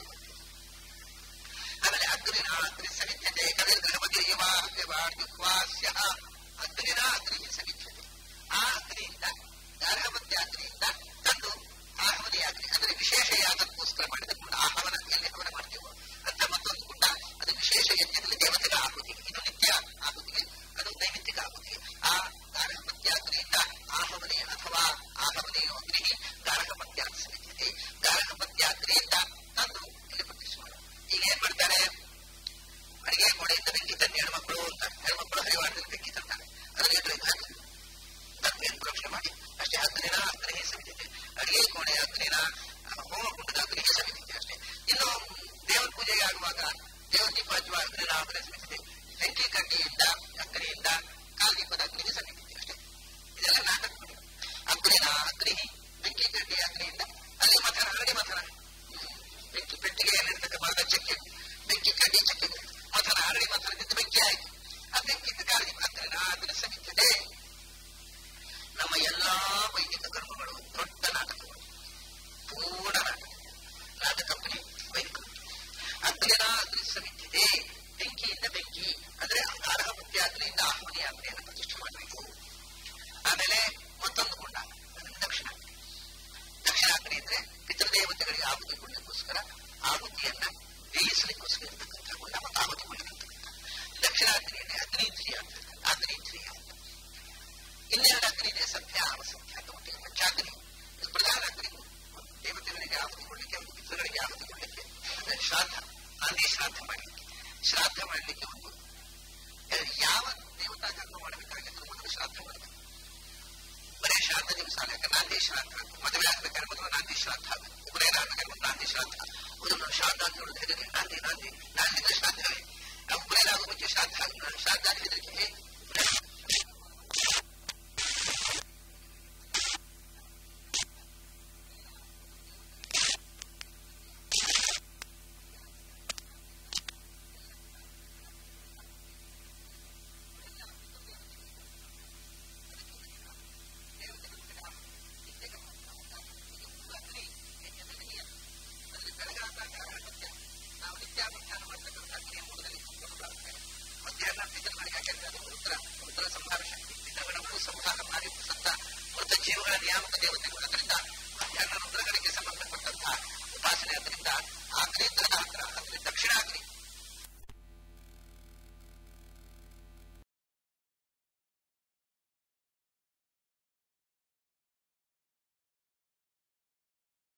ಆಮೇಲೆ ಅಗ್ನಿನ ಅಗ್ನಿ ಸಮಿಧ್ಯತೆ ಕವಿರ್ಗೃಹಮಗಿರಿಯವಾಸ್ಯ ಅಗ್ನಿನ ಅಗ್ನಿ ಸಮಿಧ್ಯತೆ ಆ ಅಗ್ನಿಯಿಂದ ಗಾರ್ಹಪತ್ಯ ಅಗ್ನಿಯಿಂದ ತಂದು ಆಹವನಿ ಅಗ್ನಿ ಅಂದರೆ ವಿಶೇಷ ಯಾಗಕ್ಕೋಸ್ಕರ ಮಾಡಿದ ಕೂಡ ಆ ಹವನ ಎಲ್ಲಿ ಹವನ ಮಾಡ್ತೀವೋ ಅಂತ ಮತ್ತೊಂದು ಗುಡ್ಡ ಅದು ವಿಶೇಷ ಯಜ್ಞದಲ್ಲಿ ದೇವತೆಗಳ ಆಹುತಿ ಇದು ನಿತ್ಯ ಆಹುತಿಗೆ ಅದು ನೈಮಿತ್ತಿಕ ಆಹುತಿ ಆ ಗಾರ್ಹಪತ್ಯಾಗ್ನಿಯಿಂದ ಆಹವನಿ ಅಥವಾ ಆಹವನಿಯು ಅಗ್ನಿ ಗಾರ್ಹಪತ್ಯ ಸಮಿಧ್ಯತೆ ಗಾರ್ಹಪತ್ಯಾಗ್ನಿಯಿಂದ ತಂದು ಇಲ್ಲಿ ಪ್ರತಿಷ್ಠೆ ಈಗ ಏನ್ ಮಾಡ್ತಾರೆ ಅಡಿಗೆ ಗೋಡೆಯಿಂದ ಬೆಂಕಿ ತನ್ನಿ ಹೆಣ್ಮಕ್ಳು ಅಂತ ಹೆಣ್ಮಕ್ಳು ಹರಿವಾಣದಲ್ಲಿ ಬೆಂಕಿ ತಂತಾರೆ ಅದನ್ನ ಇಟ್ಟರೆ ಹಾಕಿ ದರ್ಪೆಯನ್ನು ಪ್ರೋಕ್ಷಣೆ ಮಾಡಿ ಅಷ್ಟೇ ಅಗ್ನಿನ ಅಗ್ನಿಗೆ ಸಮಿತಿದೆ ಅಡಿಗೆ ಕೋಣೆ ಅಗ್ನಿನ ಹೋಮ ಕುಂಡದ ಅಗ್ನಿಗೆ ಸಮಿತಿದೆ ಅಷ್ಟೇ ಇನ್ನು ದೇವರ ಪೂಜೆಗೆ ಆಗುವಾಗ ದೇವರ ದೀಪ ಹಚ್ಚುವ ಅಗ್ನಿನ ಅಗ್ನಿ ಸಮಿತಿದೆ ಬೆಂಕಿ ಕಡ್ಡಿಯಿಂದ ಅಗ್ನಿಯಿಂದ ಕಾಲ್ದೀಪದ ಅಗ್ನಿಗೆ ಸಮಿತಿದೆ ಅಷ್ಟೇ ಇದೆಲ್ಲ ನಾಟಕ ಅಗ್ನಿನ ಅಗ್ನಿ ಬೆಂಕಿ ಕಡ್ಡಿ ಅಗ್ನಿಯಿಂದ ಅಲ್ಲಿ ಮಥನ ಅರಡಿ ಮಥನ ಬೆಂಕಿ ಪೆಟ್ಟಿಗೆಯಲ್ಲಿರ್ತಕ್ಕ ಮರದ ಚಕ್ಕೆ ಬೆಂಕಿ ಕಡ್ಡಿ ಚಕ್ಕೆ ಮಥನ ಅರಳಿ ಮಥನದಿಂದ ಬೆಂಕಿ ಆಯಿತು ಆ ಬೆಂಕಿಯಿಂದ ಕಾಲ್ದೀಪ ಅಗ್ನಿನ ಅಗ್ನಿ ಸಮಿತಿದೆ ನಮ್ಮ ಎಲ್ಲಾ ವೈದಿಕ ಕರ್ಮಗಳು ದೊಡ್ಡ ನಾಟಕಗಳು ಪೂರ್ಣ ನಾಟಕ ನಾಟಕಪ್ಪನಿ ವೈದಿಕ ಅಗ್ನಿನ ಅಗ್ನಿ ಸಮಿತಿದೆ ಬೆಂಕಿಯಿಂದ ಬೆಂಕಿ ಅಂದ್ರೆ ಅರ್ಹ ಮುಖ್ಯ ಅಗ್ನಿಯಿಂದ ಆಹ್ವಾನಿ ಅಗ್ನಿಯನ್ನು ಪ್ರತಿಷ್ಠೆ ಮಾಡಬೇಕು ಆಮೇಲೆ ಮತ್ತೊಂದು ಗುಂಡ ದಕ್ಷಿಣ ದಕ್ಷಿಣಾಗ್ನಿ ಅಂದ್ರೆ ಪಿತೃದೇವತೆಗಳಿಗೆ ಆಹುತಿ ಕೊಡಲಿಕ್ಕೋಸ್ಕರ ಆಹುತಿಯನ್ನ ಬೇಯಿಸಲಿಕ್ಕೋಸ್ಕರ ಇರ್ತಕ್ಕಂಥ ಗುಂಡ ಮತ್ತು ಆಹುತಿ ಕೊಡಲಿಕ್ಕಿರ್ತಕ್ಕಂಥ ದಕ್ಷಿಣಾಗ್ನಿಯನ್ನೇ ಅಗ್ನಿಂದ್ರಿಯ ಅಂತ ಅಗ್ನಿಂದ್ರಿಯ ಅಂತ ಇನ್ನೆರಡು ಅಗ್ನಿ ಇದೆ ಸಭ್ಯ ಅವಸಭ್ಯ ಅಂತ ಒಟ್ಟಿಗೆ ಪಂಚಾಗ್ನಿ ಇದು ಪ್ರಧಾನ ಅಗ್ನಿ ದೇವತೆಗಳಿಗೆ ಆಹುತಿ ಕೊಡಲಿಕ್ಕೆ ಒಂದು ಪಿತೃಗಳಿಗೆ ಆಹುತಿ ಕೊಡಲಿಕ್ಕೆ ಅಂದ್ರೆ ಶ್ರಾದ್ದ ನಾನೇ ಶ್ರಾದ್ದ ಮಾಡಲಿಕ್ಕೆ ಶ್ರಾದ್ದ ಮಾಡಲಿಕ್ಕೆ ಒಂದು ಯಾವ ದೇವತಾ ಕರ್ಮ ಮಾಡಬೇಕಾಗಿದ್ರು ಮೊದಲು ಶ್ರಾದ್ದ ಮಾಡಬೇಕು ಬರೇ ಶ್ರಾದ್ದ ದಿವಸ ಯಾಕೆ ನಾಂದಿ ಶ್ರಾದ್ದ ಮದುವೆ ಆಗ್ಬೇಕಾದ್ರೆ ಮೊದಲು ನಾಂದಿ ಶ್ರಾದ್ದ ಆಗಬೇಕು ಉಪನಯನ ಆಗ್ಬೇಕಾದ್ರೆ ನಾಂದಿ ಶ್ರಾದ್ದ ಮೊದಲು ಶ್ರಾದ್ದ ಅಂತ ಹೇಳೋದು ಹೆದರಿಕೆ ನಾಂದಿ ನಾಂದಿ ನಾಂದಿನ ಶ್ರಾದ್ದವೇ ಉಪನಯನ ಆಗುವ ಮುಂಚೆ ಶ್ರಾದ್ದ ಶ್ರಾದ್ದ ಹೆದರಿಕೆ ಮಧ್ಯಾಹ್ನ ಪಿತೃಗಳಿಗೆ ಯಾಕೆಂದ್ರೆ ಅದು ರುದ್ರ ರುದ್ರ ಸಂಹಾರ ಶಕ್ತಿ ಪಿತೃಗಳನ್ನು ಸಂಹಾರ ಮಾಡಿ ಸತ್ತ ಮೃತ ಜೀವಗಳ ನಿಯಾಮಕ ದೇವತೆಗಳು ಅದರಿಂದ ಮಧ್ಯಾಹ್ನ ರುದ್ರಗಳಿಗೆ ಸಂಬಂಧಪಟ್ಟಂತಹ ಉಪಾಸನೆ ಅದರಿಂದ ಆಗ್ನೇಂದ್ರ ಅಂದ್ರೆ ದಕ್ಷಿಣಾಗ್ನಿ